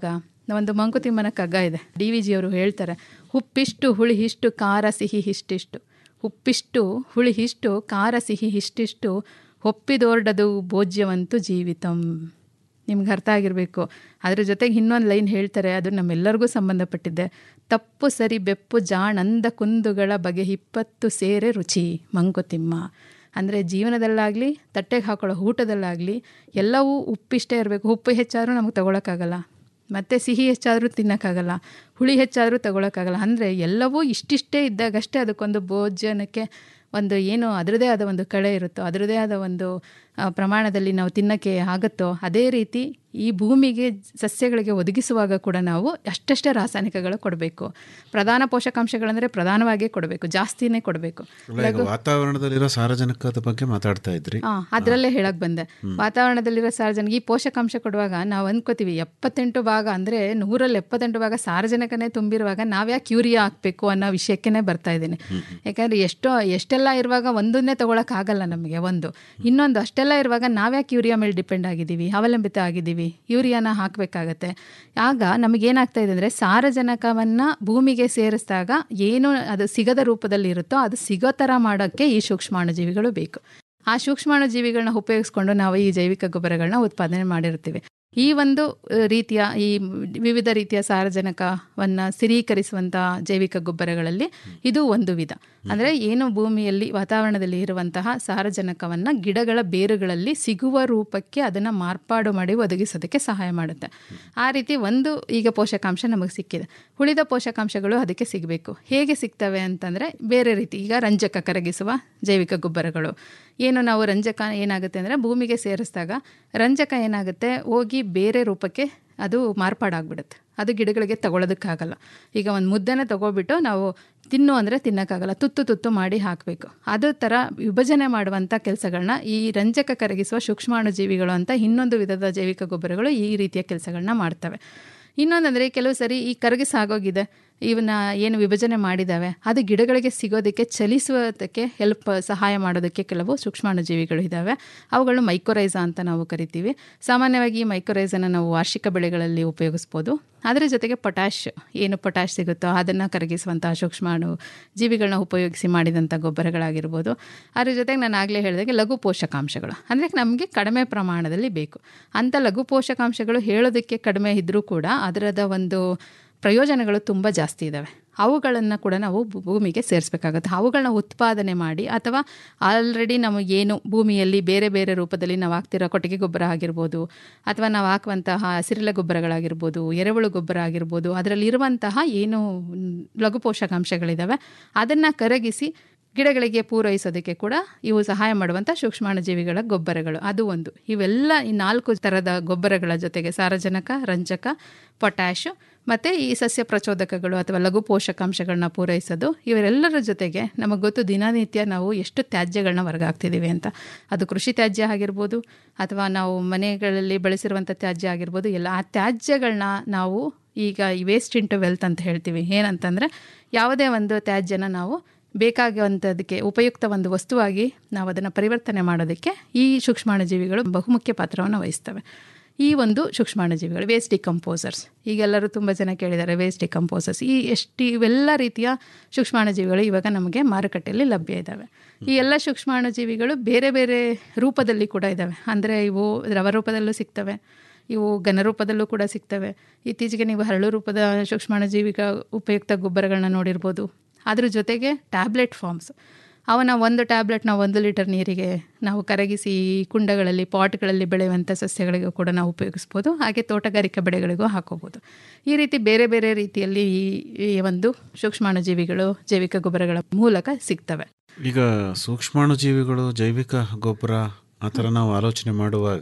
ಒಂದು ಮಂಕುತಿಮ್ಮನ ಕಗ್ಗ ಇದೆ ಡಿ ವಿ ಜಿಯವರು ಹೇಳ್ತಾರೆ ಉಪ್ಪಿಷ್ಟು ಹುಳಿ ಇಷ್ಟು ಖಾರ ಸಿಹಿ ಇಷ್ಟಿಷ್ಟು ಉಪ್ಪಿಷ್ಟು ಹುಳಿ ಇಷ್ಟು ಖಾರ ಸಿಹಿ ಇಷ್ಟಿಷ್ಟು ಒಪ್ಪಿದೋರ್ಡದು ಭೋಜ್ಯವಂತು ಜೀವಿತಂ ನಿಮ್ಗೆ ಅರ್ಥ ಆಗಿರಬೇಕು ಅದ್ರ ಜೊತೆಗೆ ಇನ್ನೊಂದು ಲೈನ್ ಹೇಳ್ತಾರೆ ಅದು ನಮ್ಮೆಲ್ಲರಿಗೂ ಸಂಬಂಧಪಟ್ಟಿದ್ದೆ ತಪ್ಪು ಸರಿ ಬೆಪ್ಪು ಜಾಣಂದ ಕುಂದುಗಳ ಬಗೆ ಇಪ್ಪತ್ತು ಸೇರೆ ರುಚಿ ಮಂಕುತಿಮ್ಮ ಅಂದರೆ ಜೀವನದಲ್ಲಾಗಲಿ ತಟ್ಟೆಗೆ ಹಾಕೊಳ್ಳೋ ಊಟದಲ್ಲಾಗಲಿ ಎಲ್ಲವೂ ಉಪ್ಪಿಷ್ಟೇ ಇರಬೇಕು ಉಪ್ಪು ಹೆಚ್ಚಾದರೂ ನಮಗೆ ತಗೊಳಕ್ಕಾಗಲ್ಲ ಮತ್ತು ಸಿಹಿ ಹೆಚ್ಚಾದರೂ ತಿನ್ನೋಕ್ಕಾಗಲ್ಲ ಹುಳಿ ಹೆಚ್ಚಾದರೂ ತಗೊಳಕ್ಕಾಗಲ್ಲ ಅಂದರೆ ಎಲ್ಲವೂ ಇಷ್ಟಿಷ್ಟೇ ಇದ್ದಾಗಷ್ಟೇ ಅದಕ್ಕೊಂದು ಭೋಜನಕ್ಕೆ ಒಂದು ಏನು ಅದರದೇ ಆದ ಒಂದು ಕಳೆ ಇರುತ್ತೋ ಅದರದೇ ಆದ ಒಂದು ಆ, ಪ್ರಮಾಣದಲ್ಲಿ ನಾವು ತಿನ್ನೋಕ್ಕೆ ಆಗುತ್ತೋ ಅದೇ ರೀತಿ ಈ ಭೂಮಿಗೆ ಸಸ್ಯಗಳಿಗೆ ಒದಗಿಸುವಾಗ ಕೂಡ ನಾವು ಅಷ್ಟಷ್ಟೇ ರಾಸಾಯನಿಕಗಳು ಕೊಡಬೇಕು ಪ್ರಧಾನ ಪೋಷಕಾಂಶಗಳಂದರೆ ಪ್ರಧಾನವಾಗಿಯೇ ಕೊಡಬೇಕು ಜಾಸ್ತಿನೇ ಕೊಡಬೇಕು ಅಲ್ಲ, ಈಗ ವಾತಾವರಣದಲ್ಲಿರೋ ಸಾರಜನಕದ ಬಗ್ಗೆ ಮಾತಾಡ್ತಾ ಇದ್ರಿ ಹಾಂ ಅದರಲ್ಲೇ ಹೇಳಕ್ ಬಂದೆ ವಾತಾವರಣದಲ್ಲಿರೋ ಸಾರ್ವಜನಿಕ ಈ ಪೋಷಕಾಂಶ ಕೊಡುವಾಗ ನಾವು ಅಂದ್ಕೋತೀವಿ ಎಪ್ಪತ್ತೆಂಟು ಭಾಗ ಅಂದರೆ ನೂರಲ್ಲಿ ಎಪ್ಪತ್ತೆಂಟು ಭಾಗ ಸಾರ್ವಜನಿಕನೇ ತುಂಬಿರುವಾಗ ನಾವ್ಯಾಕೆ ಯೂರಿಯಾ ಹಾಕಬೇಕು ಅನ್ನೋ ವಿಷಯಕ್ಕೇ ಬರ್ತಾ ಇದ್ದೀನಿ ಯಾಕಂದರೆ ಎಷ್ಟೋ ಎಷ್ಟೆಲ್ಲ ಇರುವಾಗ ಒಂದನ್ನೇ ತಗೊಳಕ್ಕಾಗಲ್ಲ ನಮಗೆ ಒಂದು ಇನ್ನೊಂದು ಅಷ್ಟೆಲ್ಲ ಇರುವಾಗ ನಾವ್ಯಾಕೆ ಯೂರಿಯಾ ಮೇಲೆ ಡಿಪೆಂಡ್ ಆಗಿದ್ದೀವಿ ಅವಲಂಬಿತ ಆಗಿದ್ದೀವಿ ಯೂರಿಯಾನ ಹಾಕಬೇಕಾಗತ್ತೆ ಆಗ ನಮಗೇನಾಗ್ತಾ ಇದೆ ಅಂದರೆ ಸಾರಜನಕವನ್ನು ಭೂಮಿಗೆ ಸೇರಿಸಿದಾಗ ಏನು ಅದು ಸಿಗದ ರೂಪದಲ್ಲಿ ಇರುತ್ತೋ ಅದು ಸಿಗೋ ಥರ ಮಾಡೋಕ್ಕೆ ಈ ಸೂಕ್ಷ್ಮಾಣುಜೀವಿಗಳು ಬೇಕು ಆ ಸೂಕ್ಷ್ಮಾಣುಜೀವಿಗಳನ್ನ ಉಪಯೋಗಿಸ್ಕೊಂಡು ನಾವು ಈ ಜೈವಿಕ ಗೊಬ್ಬರಗಳನ್ನ ಉತ್ಪಾದನೆ ಮಾಡಿರ್ತೀವಿ ಈ ಒಂದು ಅಹ್, ರೀತಿಯ ಈ ವಿವಿಧ ರೀತಿಯ ಸಾರಜನಕವನ್ನು ಸ್ಥಿರೀಕರಿಸುವಂಥ ಜೈವಿಕ ಗೊಬ್ಬರಗಳಲ್ಲಿ ಇದು ಒಂದು ವಿಧ ಅಂದರೆ ಏನು ಭೂಮಿಯಲ್ಲಿ ವಾತಾವರಣದಲ್ಲಿ ಇರುವಂತಹ ಸಾರಜನಕವನ್ನು ಗಿಡಗಳ ಬೇರುಗಳಲ್ಲಿ ಸಿಗುವ ರೂಪಕ್ಕೆ ಅದನ್ನು ಮಾರ್ಪಾಡು ಮಾಡಿ ಒದಗಿಸೋದಕ್ಕೆ ಸಹಾಯ ಮಾಡುತ್ತೆ ಆ ರೀತಿ ಒಂದು ಈಗ ಪೋಷಕಾಂಶ ನಮಗೆ ಸಿಕ್ಕಿದೆ ಉಳಿದ ಪೋಷಕಾಂಶಗಳು ಅದಕ್ಕೆ ಸಿಗಬೇಕು ಹೇಗೆ ಸಿಗ್ತವೆ ಅಂತಂದರೆ ಬೇರೆ ರೀತಿ ಈಗ ರಂಜಕ ಕರಗಿಸುವ ಜೈವಿಕ ಗೊಬ್ಬರಗಳು ಏನು ನಾವು ರಂಜಕ ಏನಾಗುತ್ತೆ ಅಂದರೆ ಭೂಮಿಗೆ ಸೇರಿಸಿದಾಗ ರಂಜಕ ಏನಾಗುತ್ತೆ ಹೋಗಿ ಬೇರೆ ರೂಪಕ್ಕೆ ಅದು ಮಾರ್ಪಾಡಾಗ್ಬಿಡುತ್ತೆ ಅದು ಗಿಡಗಳಿಗೆ ತಗೊಳ್ಳೋದಕ್ಕಾಗಲ್ಲ ಈಗ ಒಂದು ಮುದ್ದೆನ ತಗೋಬಿಟ್ಟು ನಾವು ತಿನ್ನು ಅಂದರೆ ತಿನ್ನೋಕ್ಕಾಗಲ್ಲ ತುತ್ತು ತುತ್ತು ಮಾಡಿ ಹಾಕಬೇಕು ಅದು ಥರ ವಿಭಜನೆ ಮಾಡುವಂಥ ಕೆಲಸಗಳನ್ನ ಈ ರಂಜಕ ಕರಗಿಸುವ ಸೂಕ್ಷ್ಮಾಣುಜೀವಿಗಳು ಅಂತ ಇನ್ನೊಂದು ವಿಧದ ಜೈವಿಕ ಗೊಬ್ಬರಗಳು ಈ ರೀತಿಯ ಕೆಲಸಗಳನ್ನ ಮಾಡ್ತವೆ ಇನ್ನೊಂದಂದರೆ ಕೆಲವು ಸರಿ ಈ ಕರಗಿಸಾಗೋಗಿದೆ ಇವನ್ನ ಏನು ವಿಭಜನೆ ಮಾಡಿದ್ದಾವೆ ಅದು ಗಿಡಗಳಿಗೆ ಸಿಗೋದಕ್ಕೆ ಚಲಿಸುವುದಕ್ಕೆ ಹೆಲ್ಪ್ ಸಹಾಯ ಮಾಡೋದಕ್ಕೆ ಕೆಲವು ಸೂಕ್ಷ್ಮಾಣುಜೀವಿಗಳು ಇದ್ದಾವೆ ಅವುಗಳು ಮೈಕ್ರೋರೈಸಾ ಅಂತ ನಾವು ಕರಿತೀವಿ ಸಾಮಾನ್ಯವಾಗಿ ಈ ಮೈಕ್ರೋರೈಸನ್ನು ನಾವು ವಾರ್ಷಿಕ ಬೆಳೆಗಳಲ್ಲಿ ಉಪಯೋಗಿಸ್ಬೋದು ಅದರ ಜೊತೆಗೆ ಪೊಟ್ಯಾಶ್ ಏನು ಪೊಟ್ಯಾಶ್ ಸಿಗುತ್ತೋ ಅದನ್ನು ಕರಗಿಸುವಂತಹ ಸೂಕ್ಷ್ಮಾಣು ಜೀವಿಗಳನ್ನ ಉಪಯೋಗಿಸಿ ಮಾಡಿದಂಥ ಗೊಬ್ಬರಗಳಾಗಿರ್ಬೋದು ಅದ್ರ ಜೊತೆಗೆ ನಾನು ಆಗಲೇ ಹೇಳಿದಾಗೆ ಲಘು ಪೋಷಕಾಂಶಗಳು ಅಂದರೆ ನಮಗೆ ಕಡಿಮೆ ಪ್ರಮಾಣದಲ್ಲಿ ಬೇಕು ಅಂಥ ಲಘು ಪೋಷಕಾಂಶಗಳು ಹೇಳೋದಕ್ಕೆ ಕಡಿಮೆ ಇದ್ದರೂ ಕೂಡ ಅದರದ ಒಂದು ಪ್ರಯೋಜನಗಳು ತುಂಬ ಜಾಸ್ತಿ ಇದ್ದಾವೆ ಅವುಗಳನ್ನು ಕೂಡ ನಾವು ಭೂ- ಭೂಮಿಗೆ ಸೇರಿಸ್ಬೇಕಾಗುತ್ತೆ ಅವುಗಳನ್ನ ಉತ್ಪಾದನೆ ಮಾಡಿ ಅಥವಾ ಆಲ್ರೆಡಿ ನಮಗೇನು ಭೂಮಿಯಲ್ಲಿ ಬೇರೆ ಬೇರೆ ರೂಪದಲ್ಲಿ ನಾವು ಹಾಕ್ತಿರೋ ಕೊಟ್ಟಿಗೆ ಗೊಬ್ಬರ ಆಗಿರ್ಬೋದು ಅಥವಾ ನಾವು ಹಾಕುವಂತಹ ಹಸಿರೆಲೆ ಗೊಬ್ಬರಗಳಾಗಿರ್ಬೋದು ಎರೆಹುಳು ಗೊಬ್ಬರ ಆಗಿರ್ಬೋದು ಅದರಲ್ಲಿರುವಂತಹ ಏನು ಮ್, ಲಘು ಪೋಷಕಾಂಶಗಳಿದ್ದಾವೆ ಅದನ್ನು ಕರಗಿಸಿ ಗಿಡಗಳಿಗೆ ಪೂರೈಸೋದಕ್ಕೆ ಕೂಡ ಇವು ಸಹಾಯ ಮಾಡುವಂಥ ಸೂಕ್ಷ್ಮಾಣುಜೀವಿಗಳ ಗೊಬ್ಬರಗಳು ಅದು ಒಂದು ಇವೆಲ್ಲ ಈ ನಾಲ್ಕು ಥರದ ಗೊಬ್ಬರಗಳ ಜೊತೆಗೆ ಸಾರಜನಕ ರಂಜಕ ಪೊಟ್ಯಾಶು ಮತ್ತು ಈ ಸಸ್ಯ ಪ್ರಚೋದಕಗಳು ಅಥವಾ ಲಘು ಪೋಷಕಾಂಶಗಳನ್ನ ಪೂರೈಸೋದು ಇವರೆಲ್ಲರ ಜೊತೆಗೆ ನಮಗೆ ಗೊತ್ತು ದಿನನಿತ್ಯ ನಾವು ಎಷ್ಟು ತ್ಯಾಜ್ಯಗಳನ್ನ ಹೊರಗಾಗ್ತಿದ್ದೀವಿ ಅಂತ ಅದು ಕೃಷಿ ತ್ಯಾಜ್ಯ ಆಗಿರ್ಬೋದು ಅಥವಾ ನಾವು ಮನೆಗಳಲ್ಲಿ ಬಳಸಿರುವಂಥ ತ್ಯಾಜ್ಯ ಆಗಿರ್ಬೋದು ಎಲ್ಲ ಆ ತ್ಯಾಜ್ಯಗಳನ್ನ ನಾವು ಈಗ ಈ ವೇಸ್ಟ್ ಇಂಟು ವೆಲ್ತ್ ಅಂತ ಹೇಳ್ತೀವಿ ಏನಂತಂದರೆ ಯಾವುದೇ ಒಂದು ತ್ಯಾಜ್ಯನ ನಾವು ಬೇಕಾಗುವಂಥದ್ದಕ್ಕೆ ಉಪಯುಕ್ತ ಒಂದು ವಸ್ತುವಾಗಿ ನಾವು ಅದನ್ನು ಪರಿವರ್ತನೆ ಮಾಡೋದಕ್ಕೆ ಈ ಸೂಕ್ಷ್ಮಾಣುಜೀವಿಗಳು ಬಹುಮುಖ್ಯ ಪಾತ್ರವನ್ನು ವಹಿಸ್ತವೆ ಈ ಒಂದು ಸೂಕ್ಷ್ಮಾಣುಜೀವಿಗಳು ವೇಸ್ಟ್ ಡಿಕಂಪೋಸರ್ಸ್ ಈಗೆಲ್ಲರೂ ತುಂಬ ಜನ ಕೇಳಿದ್ದಾರೆ ವೇಸ್ಟ್ ಡಿಕಂಪೋಸರ್ಸ್ ಈ ಎಷ್ಟು ಇವೆಲ್ಲ ರೀತಿಯ ಸೂಕ್ಷ್ಮಾಣುಜೀವಿಗಳು ಇವಾಗ ನಮಗೆ ಮಾರುಕಟ್ಟೆಯಲ್ಲಿ ಲಭ್ಯ ಇದ್ದಾವೆ ಈ ಎಲ್ಲ ಸೂಕ್ಷ್ಮಾಣುಜೀವಿಗಳು ಬೇರೆ ಬೇರೆ ರೂಪದಲ್ಲಿ ಕೂಡ ಇದ್ದಾವೆ ಅಂದರೆ ಇವು ದ್ರವ ರೂಪದಲ್ಲೂ ಸಿಗ್ತವೆ ಇವು ಘನರೂಪದಲ್ಲೂ ಕೂಡ ಸಿಗ್ತವೆ ಇತ್ತೀಚೆಗೆ ನೀವು ಹರಳು ರೂಪದ ಸೂಕ್ಷ್ಮಾಣುಜೀವಿಕ ಉಪಯುಕ್ತ ಗೊಬ್ಬರಗಳನ್ನ ನೋಡಿರ್ಬೋದು ಅದ್ರ ಜೊತೆಗೆ ಟ್ಯಾಬ್ಲೆಟ್ ಫಾರ್ಮ್ಸ್ ಅವನ ಒಂದು ಟ್ಯಾಬ್ಲೆಟ್ನ ಒಂದು ಲೀಟರ್ ನೀರಿಗೆ ನಾವು ಕರಗಿಸಿ ಕುಂಡಗಳಲ್ಲಿ ಪಾಟ್ಗಳಲ್ಲಿ ಬೆಳೆಯುವಂಥ ಸಸ್ಯಗಳಿಗೂ ಕೂಡ ನಾವು ಉಪಯೋಗಿಸ್ಬೋದು ಹಾಗೆ ತೋಟಗಾರಿಕಾ ಬೆಳೆಗಳಿಗೂ ಹಾಕೋಬೋದು ಈ ರೀತಿ ಬೇರೆ ಬೇರೆ ರೀತಿಯಲ್ಲಿ ಈ ಈ ಒಂದು ಸೂಕ್ಷ್ಮಾಣುಜೀವಿಗಳು ಜೈವಿಕ ಗೊಬ್ಬರಗಳ ಮೂಲಕ ಸಿಗ್ತವೆ ಈಗ ಸೂಕ್ಷ್ಮಾಣುಜೀವಿಗಳು ಜೈವಿಕ ಗೊಬ್ಬರ ಆ ಥರ ನಾವು ಆಲೋಚನೆ ಮಾಡುವಾಗ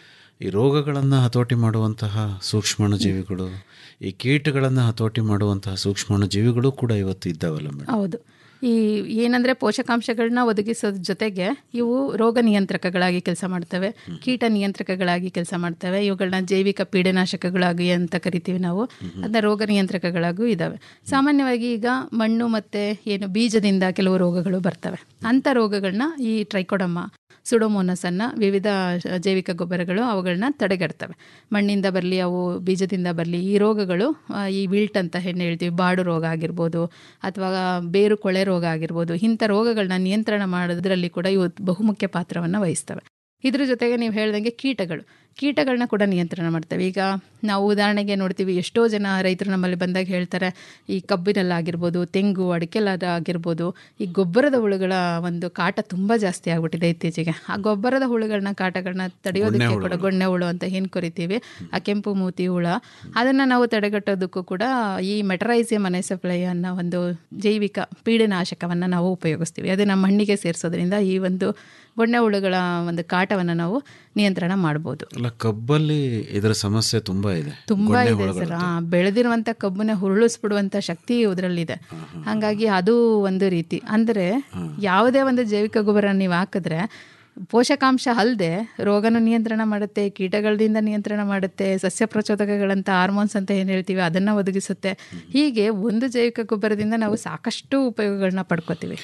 ಈ ರೋಗಗಳನ್ನು ಹತೋಟಿ ಮಾಡುವಂತಹ ಸೂಕ್ಷ್ಮಾಣುಜೀವಿಗಳು ಈ ಕೀಟಗಳನ್ನು ಹತೋಟಿ ಮಾಡುವಂತಹ ಸೂಕ್ಷ್ಮಾಣುಜೀವಿಗಳು ಕೂಡ ಇವತ್ತು ಇದ್ದಾವಲ್ಲ ಮೇಡಮ್ ಹೌದು ಈ ಏನಂದರೆ ಪೋಷಕಾಂಶಗಳನ್ನ ಒದಗಿಸೋದ್ರ ಜೊತೆಗೆ ಇವು ರೋಗ ನಿಯಂತ್ರಕಗಳಾಗಿ ಕೆಲಸ ಮಾಡ್ತವೆ ಕೀಟ ನಿಯಂತ್ರಕಗಳಾಗಿ ಕೆಲಸ ಮಾಡ್ತವೆ ಇವುಗಳನ್ನ ಜೈವಿಕ ಪೀಡನಾಶಕಗಳಾಗಿ ಅಂತ ಕರಿತೀವಿ ನಾವು ಅದನ್ನ ರೋಗ ನಿಯಂತ್ರಕಗಳಾಗೂ ಇದ್ದಾವೆ ಸಾಮಾನ್ಯವಾಗಿ ಈಗ ಮಣ್ಣು ಮತ್ತು ಏನು ಬೀಜದಿಂದ ಕೆಲವು ರೋಗಗಳು ಬರ್ತವೆ ಅಂಥ ರೋಗಗಳನ್ನ ಈ ಟ್ರೈಕೋಡಮ್ಮ ಸುಡೋಮೋನಸನ್ನು ವಿವಿಧ ಜೈವಿಕ ಗೊಬ್ಬರಗಳು ಅವುಗಳನ್ನ ತಡೆಗಟ್ತವೆ ಮಣ್ಣಿಂದ ಬರಲಿ ಅವು ಬೀಜದಿಂದ ಬರಲಿ ಈ ರೋಗಗಳು ಆ, ಈ ವಿಲ್ಟ್ ಅಂತ ಏನು ಹೇಳ್ತೀವಿ ಬಾಡು ರೋಗ ಆಗಿರ್ಬೋದು ಅಥವಾ ಬೇರು ಕೊಳೆ ರೋಗ ಆಗಿರ್ಬೋದು ಇಂಥ ರೋಗಗಳನ್ನ ನಿಯಂತ್ರಣ ಮಾಡೋದ್ರಲ್ಲಿ ಕೂಡ ಇವು ಬಹುಮುಖ್ಯ ಪಾತ್ರವನ್ನು ವಹಿಸ್ತವೆ ಇದ್ರ ಜೊತೆಗೆ ನೀವು ಹೇಳ್ದಂಗೆ ಕೀಟಗಳು ಕೀಟಗಳನ್ನ ಕೂಡ ನಿಯಂತ್ರಣ ಮಾಡ್ತವೆ ಈಗ ನಾವು ಉದಾಹರಣೆಗೆ ನೋಡ್ತೀವಿ ಎಷ್ಟೋ ಜನ ರೈತರು ನಮ್ಮಲ್ಲಿ ಬಂದಾಗ ಹೇಳ್ತಾರೆ ಈ ಕಬ್ಬಿನಲ್ಲಾಗಿರ್ಬೋದು ತೆಂಗು ಅಡಿಕೆಲಾಗಿರ್ಬೋದು ಈ ಗೊಬ್ಬರದ ಹುಳುಗಳ ಒಂದು ಕಾಟ ತುಂಬ ಜಾಸ್ತಿ ಆಗ್ಬಿಟ್ಟಿದೆ ಇತ್ತೀಚೆಗೆ ಆ ಗೊಬ್ಬರದ ಹುಳುಗಳನ್ನ ಕಾಟಗಳನ್ನ ತಡೆಯೋದಕ್ಕೆ ಕೂಡ ಗೊಣ್ಣೆ ಹುಳು ಅಂತ ಏನು ಕರಿತೀವಿ ಆ ಕೆಂಪು ಮೂತಿ ಹುಳ ಅದನ್ನು ನಾವು ತಡೆಗಟ್ಟೋದಕ್ಕೂ ಕೂಡ ಈ ಮೆಟರೈಸಿಯಂ ಅನೆಸಪ್ಲೈ ಅನ್ನೋ ಒಂದು ಜೈವಿಕ ಪೀಡನಾಶಕವನ್ನು ನಾವು ಉಪಯೋಗಿಸ್ತೀವಿ ಅದು ನಮ್ಮ ಮಣ್ಣಿಗೆ ಸೇರಿಸೋದ್ರಿಂದ ಈ ಒಂದು ಗೊಣ್ಣೆ ಹುಳುಗಳ ಒಂದು ಕಾಟವನ್ನು ನಾವು ನಿಯಂತ್ರಣ ಮಾಡ್ಬೋದು ಅಲ್ಲ ಕಬ್ಬಲ್ಲಿ ಇದರ ಸಮಸ್ಯೆ ತುಂಬಾ ಇದೆ ತುಂಬಾ ಗೊಣ್ಣೆ ಇದೆ ಹುಳುಗಳು. ಸರ್ ಆ, ಬೆಳೆದಿರುವಂತ ಕಬ್ಬನ್ನ ಹುರುಳಿಸ್ಬಿಡುವಂತ ಶಕ್ತಿ ಇದರಲ್ಲಿದೆ ಹಾಗಾಗಿ ಅದು ಒಂದು ರೀತಿ ಅಂದ್ರೆ ಯಾವುದೇ ಒಂದು ಜೈವಿಕ ಗೊಬ್ಬರ ನೀವು ಹಾಕಿದ್ರೆ ಪೋಷಕಾಂಶ ಅಲ್ಲದೆ ರೋಗನ ನಿಯಂತ್ರಣ ಮಾಡುತ್ತೆ ಕೀಟಗಳಿಂದ ನಿಯಂತ್ರಣ ಮಾಡುತ್ತೆ ಸಸ್ಯ ಪ್ರಚೋದಕಗಳಂತ ಹಾರ್ಮೋನ್ಸ್ ಅಂತ ಏನು ಹೇಳ್ತೀವಿ ಅದನ್ನು ಒದಗಿಸುತ್ತೆ ಹೀಗೆ ಒಂದು ಜೈವಿಕ ಗೊಬ್ಬರದಿಂದ ನಾವು ಸಾಕಷ್ಟು ಉಪಯೋಗಗಳನ್ನ ಪಡ್ಕೋತೀವಿ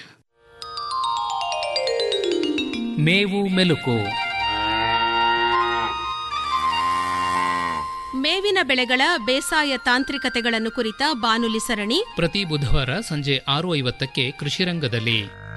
ಮೇವು ಮೆಲುಕು ಮೇವಿನ ಬೆಳೆಗಳ ಬೇಸಾಯ ತಾಂತ್ರಿಕತೆಗಳನ್ನು ಕುರಿತ ಬಾನುಲಿ ಸರಣಿ ಪ್ರತಿ ಬುಧವಾರ ಸಂಜೆ ಆರು ಐವತ್ತಕ್ಕೆ ಕೃಷಿರಂಗದಲ್ಲಿ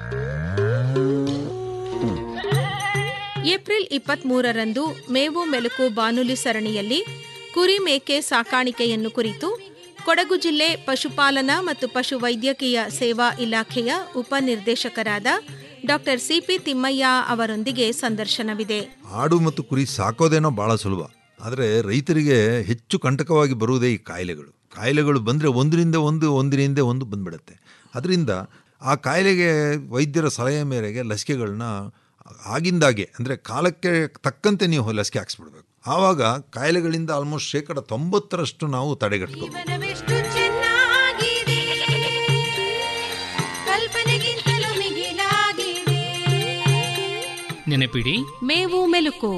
ಏಪ್ರಿಲ್ ಇಪ್ಪತ್ಮೂರರಂದು ಮೇವು ಮೆಲುಕು ಬಾನುಲಿ ಸರಣಿಯಲ್ಲಿ ಕುರಿ ಮೇಕೆ ಸಾಕಾಣಿಕೆಯನ್ನು ಕುರಿತು ಕೊಡಗು ಜಿಲ್ಲೆ ಪಶುಪಾಲನಾ ಮತ್ತು ಪಶು ವೈದ್ಯಕೀಯ ಸೇವಾ ಇಲಾಖೆಯ ಉಪನಿರ್ದೇಶಕರಾದ ಡಾಕ್ಟರ್ ಸಿಪಿ ತಿಮ್ಮಯ್ಯ ಅವರೊಂದಿಗೆ ಸಂದರ್ಶನವಿದೆ ಆಡು ಮತ್ತು ಕುರಿ ಸಾಕೋದೇನೋ ಭಾಳ ಸುಲಭ ಆದರೆ ರೈತರಿಗೆ ಹೆಚ್ಚು ಕಂಟಕವಾಗಿ ಬರುವುದೇ ಈ ಕಾಯಿಲೆಗಳು ಕಾಯಿಲೆಗಳು ಬಂದರೆ ಒಂದರಿಂದ ಒಂದು ಒಂದರಿಂದ ಒಂದು ಬಂದ್ಬಿಡುತ್ತೆ ಅದರಿಂದ ಆ ಕಾಯಿಲೆಗೆ ವೈದ್ಯರ ಸಲಹೆ ಮೇರೆಗೆ ಲಸಿಕೆಗಳನ್ನ ಆಗಿಂದಾಗೆ ಅಂದರೆ ಕಾಲಕ್ಕೆ ತಕ್ಕಂತೆ ನೀವು ಲಸಿಕೆ ಹಾಕ್ಸ್ಬಿಡ್ಬೇಕು ಆವಾಗ ಕಾಯಿಲೆಗಳಿಂದ ಆಲ್ಮೋಸ್ಟ್ ಶೇಕಡ ತೊಂಬತ್ತರಷ್ಟು ನಾವು ತಡೆಗಟ್ಕೋಬೇಕು ಜೀವನವೆಷ್ಟು ಚೆನ್ನಾಗಿದೆ ಕಲ್ಪನೆಗಿಂತಲೂ ಮಿಗಿಲಾಗಿದೆ ನೆನಪಿಡಿ ಮೇವು ಮೆಲುಕು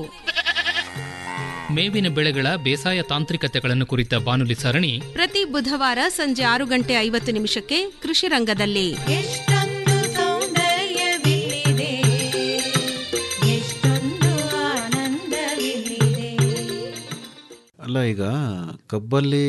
ಮೇವಿನ ಬೆಳೆಗಳ ಬೇಸಾಯ ತಾಂತ್ರಿಕತೆಗಳನ್ನು ಕುರಿತ ಬಾನುಲಿ ಸರಣಿ ಪ್ರತಿ ಬುಧವಾರ ಸಂಜೆ ಆರು ಗಂಟೆ ಐವತ್ತು ನಿಮಿಷಕ್ಕೆ ಕೃಷಿ ರಂಗದಲ್ಲಿ ಎಷ್ಟೊಂದು ಸೌಂದರ್ಯವಿಲ್ಲಿದೆ ಎಷ್ಟೊಂದು ಆನಂದವಿಲ್ಲಿದೆ ಅಲ್ಲ ಈಗ ಕಬ್ಬಲ್ಲಿ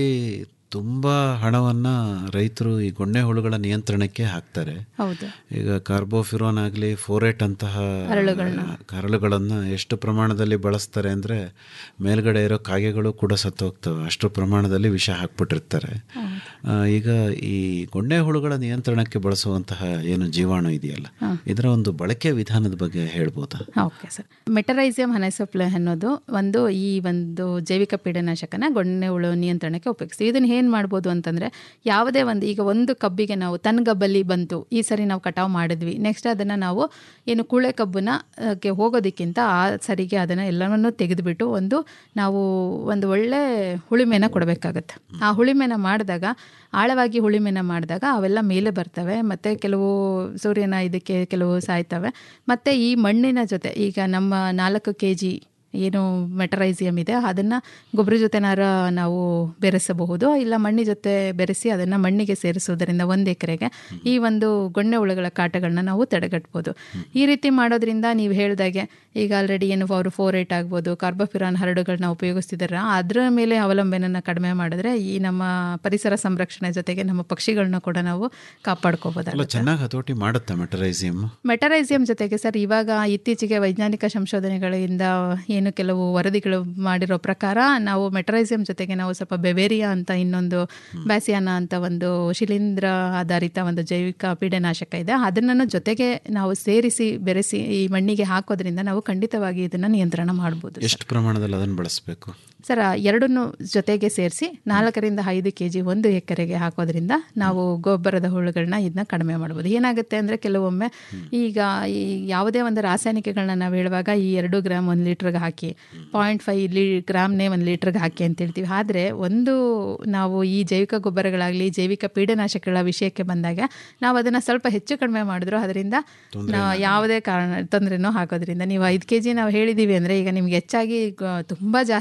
ತುಂಬ ಹಣವನ್ನು ರೈತರು ಈ ಗೊಣ್ಣೆ ಹುಳುಗಳ ನಿಯಂತ್ರಣಕ್ಕೆ ಹಾಕ್ತಾರೆ ಹೌದು ಈಗ ಕಾರ್ಬೋಫಿರೋನ್ ಆಗಲಿ ಫೋರೇಟ್ ಅಂತಹ ಹರಳುಗಳ್ನ. ಹರಳುಗಳನ್ನು ಎಷ್ಟು ಪ್ರಮಾಣದಲ್ಲಿ ಬಳಸ್ತಾರೆ ಅಂದರೆ ಮೇಲ್ಗಡೆ ಇರೋ ಕಾಗೆಗಳು ಕೂಡ ಸತ್ತೋಗ್ತವೆ ಅಷ್ಟು ಪ್ರಮಾಣದಲ್ಲಿ ವಿಷ ಹಾಕ್ಬಿಟ್ಟಿರ್ತಾರೆ ಆ, ಈಗ ಈ ಗೊಣ್ಣೆ ಹುಳುಗಳ ನಿಯಂತ್ರಣಕ್ಕೆ ಬಳಸುವಂತಹ ಏನು ಜೀವಾಣು ಇದೆಯಲ್ಲ ಹಾ. ಇದರ ಒಂದು ಬಳಕೆ ವಿಧಾನದ ಬಗ್ಗೆ ಹೇಳ್ಬೋದಾ ಓಕೆ ಸರ್ ಮೆಟರೈಸಿಯಂ ಹನೈಸೋಪ್ಲೆ ಅನ್ನೋದು ಒಂದು ಈ ಒಂದು ಜೈವಿಕ ಪೀಡನಾಶಕನ ಗೊಣ್ಣೆ ಹುಳು ನಿಯಂತ್ರಣಕ್ಕೆ ಉಪಯೋಗಿಸ್ತೀವಿ ಇದನ್ನು ಏನು ಮಾಡ್ಬೋದು ಅಂತಂದರೆ ಯಾವುದೇ ಒಂದು ಈಗ ಒಂದು ಕಬ್ಬಿಗೆ ನಾವು ತನ್ನ ಗಬ್ಬಲ್ಲಿ ಬಂತು ಈ ಸರಿ ನಾವು ಕಟಾವು ಮಾಡಿದ್ವಿ ನೆಕ್ಸ್ಟ್ ಅದನ್ನು ನಾವು ಏನು ಕುಳೆ ಕಬ್ಬನ್ನ ಆ, ಗೆ ಹೋಗೋದಕ್ಕಿಂತ ಆ ಸರಿಗೆ ಅದನ್ನು ಎಲ್ಲವನ್ನೂ ತೆಗೆದುಬಿಟ್ಟು ಒಂದು ನಾವು ಒಂದು ಒಳ್ಳೆ ಹುಳಿಮೆನ ಕೊಡಬೇಕಾಗತ್ತೆ ಆ ಹುಳಿಮೆನ ಮಾಡಿದಾಗ ಆಳವಾಗಿ ಹುಳಿಮೆನ ಮಾಡಿದಾಗ ಅವೆಲ್ಲ ಮೇಲೆ ಬರ್ತವೆ ಮತ್ತು ಕೆಲವು ಸೂರ್ಯನ ಇದಕ್ಕೆ ಕೆಲವು ಸಾಯ್ತವೆ ಮತ್ತು ಈ ಮಣ್ಣಿನ ಜೊತೆ ಈಗ ನಮ್ಮ ನಾಲ್ಕು ಕೆ ಜಿ ಏನು ಮೆಟರೈಸಿಯಂ ಇದೆ ಅದನ್ನು ಗೊಬ್ಬರ ಜೊತೆನಾರ ನಾವು ಬೆರೆಸಬಹುದು ಇಲ್ಲ ಮಣ್ಣಿ ಜೊತೆ ಬೆರೆಸಿ ಅದನ್ನು ಮಣ್ಣಿಗೆ ಸೇರಿಸೋದರಿಂದ ಒಂದು ಎಕರೆಗೆ ಈ ಒಂದು ಗೊಣ್ಣೆ ಹುಳುಗಳ ಕಾಟಗಳನ್ನ ನಾವು ತಡೆಗಟ್ಬೋದು ಈ ರೀತಿ ಮಾಡೋದ್ರಿಂದ ನೀವು ಹೇಳ್ದಾಗೆ ಈಗ ಆಲ್ರೆಡಿ ಏನು ಅವರು ಫೋರೇಟ್ ಆಗ್ಬೋದು ಕಾರ್ಬೋಫಿರಾನ್ ಹರಡುಗಳನ್ನ ಉಪಯೋಗಿಸ್ತಿದ್ದಾರೆ ಅದರ ಮೇಲೆ ಅವಲಂಬನೆಯನ್ನು ಕಡಿಮೆ ಮಾಡಿದ್ರೆ ಈ ನಮ್ಮ ಪರಿಸರ ಸಂರಕ್ಷಣೆ ಜೊತೆಗೆ ನಮ್ಮ ಪಕ್ಷಿಗಳನ್ನ ಕೂಡ ನಾವು ಅಲ್ಲ ಕಾಪಾಡ್ಕೋಬೋದಾಗುತ್ತೆ ಚೆನ್ನಾಗಿ ಹತೋಟಿ ಮಾಡುತ್ತೆ ಮೆಟರೈಸಿಯಮ್ ಮೆಟರೈಸಿಯಂ ಜೊತೆಗೆ ಸರ್ ಇವಾಗ ಇತ್ತೀಚೆಗೆ ವೈಜ್ಞಾನಿಕ ಸಂಶೋಧನೆಗಳಿಂದ ಏನು ಕೆಲವು ವರದಿಗಳು ಮಾಡಿರೋ ಪ್ರಕಾರ ನಾವು ಮೆಟರೈಸಿಯಂ ಜೊತೆಗೆ ನಾವು ಸ್ವಲ್ಪ ಬೆವೇರಿಯಾ ಅಂತ ಇನ್ನೊಂದು ಬ್ಯಾಸಿಯಾನ ಅಂತ ಒಂದು ಶಿಲೀಂಧ್ರ ಆಧಾರಿತ ಒಂದು ಜೈವಿಕ ಪೀಡನಾಶಕ ಇದೆ ಅದನ್ನು ಜೊತೆಗೆ ನಾವು ಸೇರಿಸಿ ಬೆರೆಸಿ ಈ ಮಣ್ಣಿಗೆ ಹಾಕೋದ್ರಿಂದ ನಾವು ಖಂಡಿತವಾಗಿ ಇದನ್ನು ನಿಯಂತ್ರಣ ಮಾಡ್ಬೋದು ಎಷ್ಟು ಪ್ರಮಾಣದಲ್ಲಿ ಅದನ್ನು ಬಳಸಬೇಕು ಸರ್ ಎರಡನ್ನು ಜೊತೆಗೆ ಸೇರಿಸಿ ನಾಲ್ಕರಿಂದ ಐದು ಕೆ ಜಿ ಒಂದು ಎಕರೆಗೆ ಹಾಕೋದ್ರಿಂದ ನಾವು ಗೊಬ್ಬರದ ಹುಳುಗಳನ್ನ ಇದನ್ನ ಕಡಿಮೆ ಮಾಡ್ಬೋದು ಏನಾಗುತ್ತೆ ಅಂದರೆ ಕೆಲವೊಮ್ಮೆ ಈಗ ಈ ಯಾವುದೇ ಒಂದು ರಾಸಾಯನಿಕಗಳನ್ನ ನಾವು ಹೇಳುವಾಗ ಈ ಎರಡು ಗ್ರಾಮ್ ಒಂದು ಲೀಟ್ರಿಗೆ ಹಾಕಿ ಪಾಯಿಂಟ್ ಫೈವ್ ಲೀ ಗ್ರಾಮ್ನೇ ಒಂದು ಲೀಟ್ರಿಗೆ ಹಾಕಿ ಅಂತ ಹೇಳ್ತೀವಿ ಆದರೆ ಒಂದು ನಾವು ಈ ಜೈವಿಕ ಗೊಬ್ಬರಗಳಾಗಲಿ ಜೈವಿಕ ಪೀಡನಾಶಕಗಳ ವಿಷಯಕ್ಕೆ ಬಂದಾಗ ನಾವು ಅದನ್ನು ಸ್ವಲ್ಪ ಹೆಚ್ಚು ಕಡಿಮೆ ಮಾಡಿದ್ರು ಅದರಿಂದ ನಾವು ಯಾವುದೇ ಕಾರಣ ತೊಂದರೆನೂ ಹಾಕೋದ್ರಿಂದ ನೀವು ಐದು ಕೆ ಜಿ ನಾವು ಹೇಳಿದ್ದೀವಿ ಅಂದರೆ ಈಗ ನಿಮ್ಗೆ ಹೆಚ್ಚಾಗಿ ಗ- ತುಂಬ ಜಾಸ್ತಿ ಇದೆ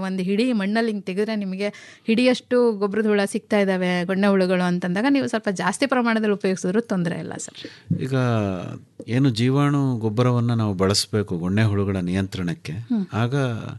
ಒಂದು ಹಿಡಿ ಮಣ್ಣಲ್ಲಿ ಹಿಂಗೆ ತೆಗೆದ್ರೆ ನಿಮಗೆ ಹಿಡಿಯಷ್ಟು ಗೊಬ್ಬರದ ಹುಳ ಸಿಗ್ತಾ ಇದ್ದಾವೆ ಗೊಣ್ಣೆ ಹುಳುಗಳು ಅಂತಂದಾಗ ನೀವು ಸ್ವಲ್ಪ ಜಾಸ್ತಿ ಪ್ರಮಾಣದಲ್ಲಿ ಉಪಯೋಗಿಸಿದ್ರು ತೊಂದರೆ ಇಲ್ಲ ಸರ್ ಈಗ ಏನು ಜೀವಾಣು ಗೊಬ್ಬರವನ್ನು ನಾವು ಬಳಸಬೇಕು ಗೊಣ್ಣೆ ಹುಳುಗಳ ನಿಯಂತ್ರಣಕ್ಕೆ ಆಗ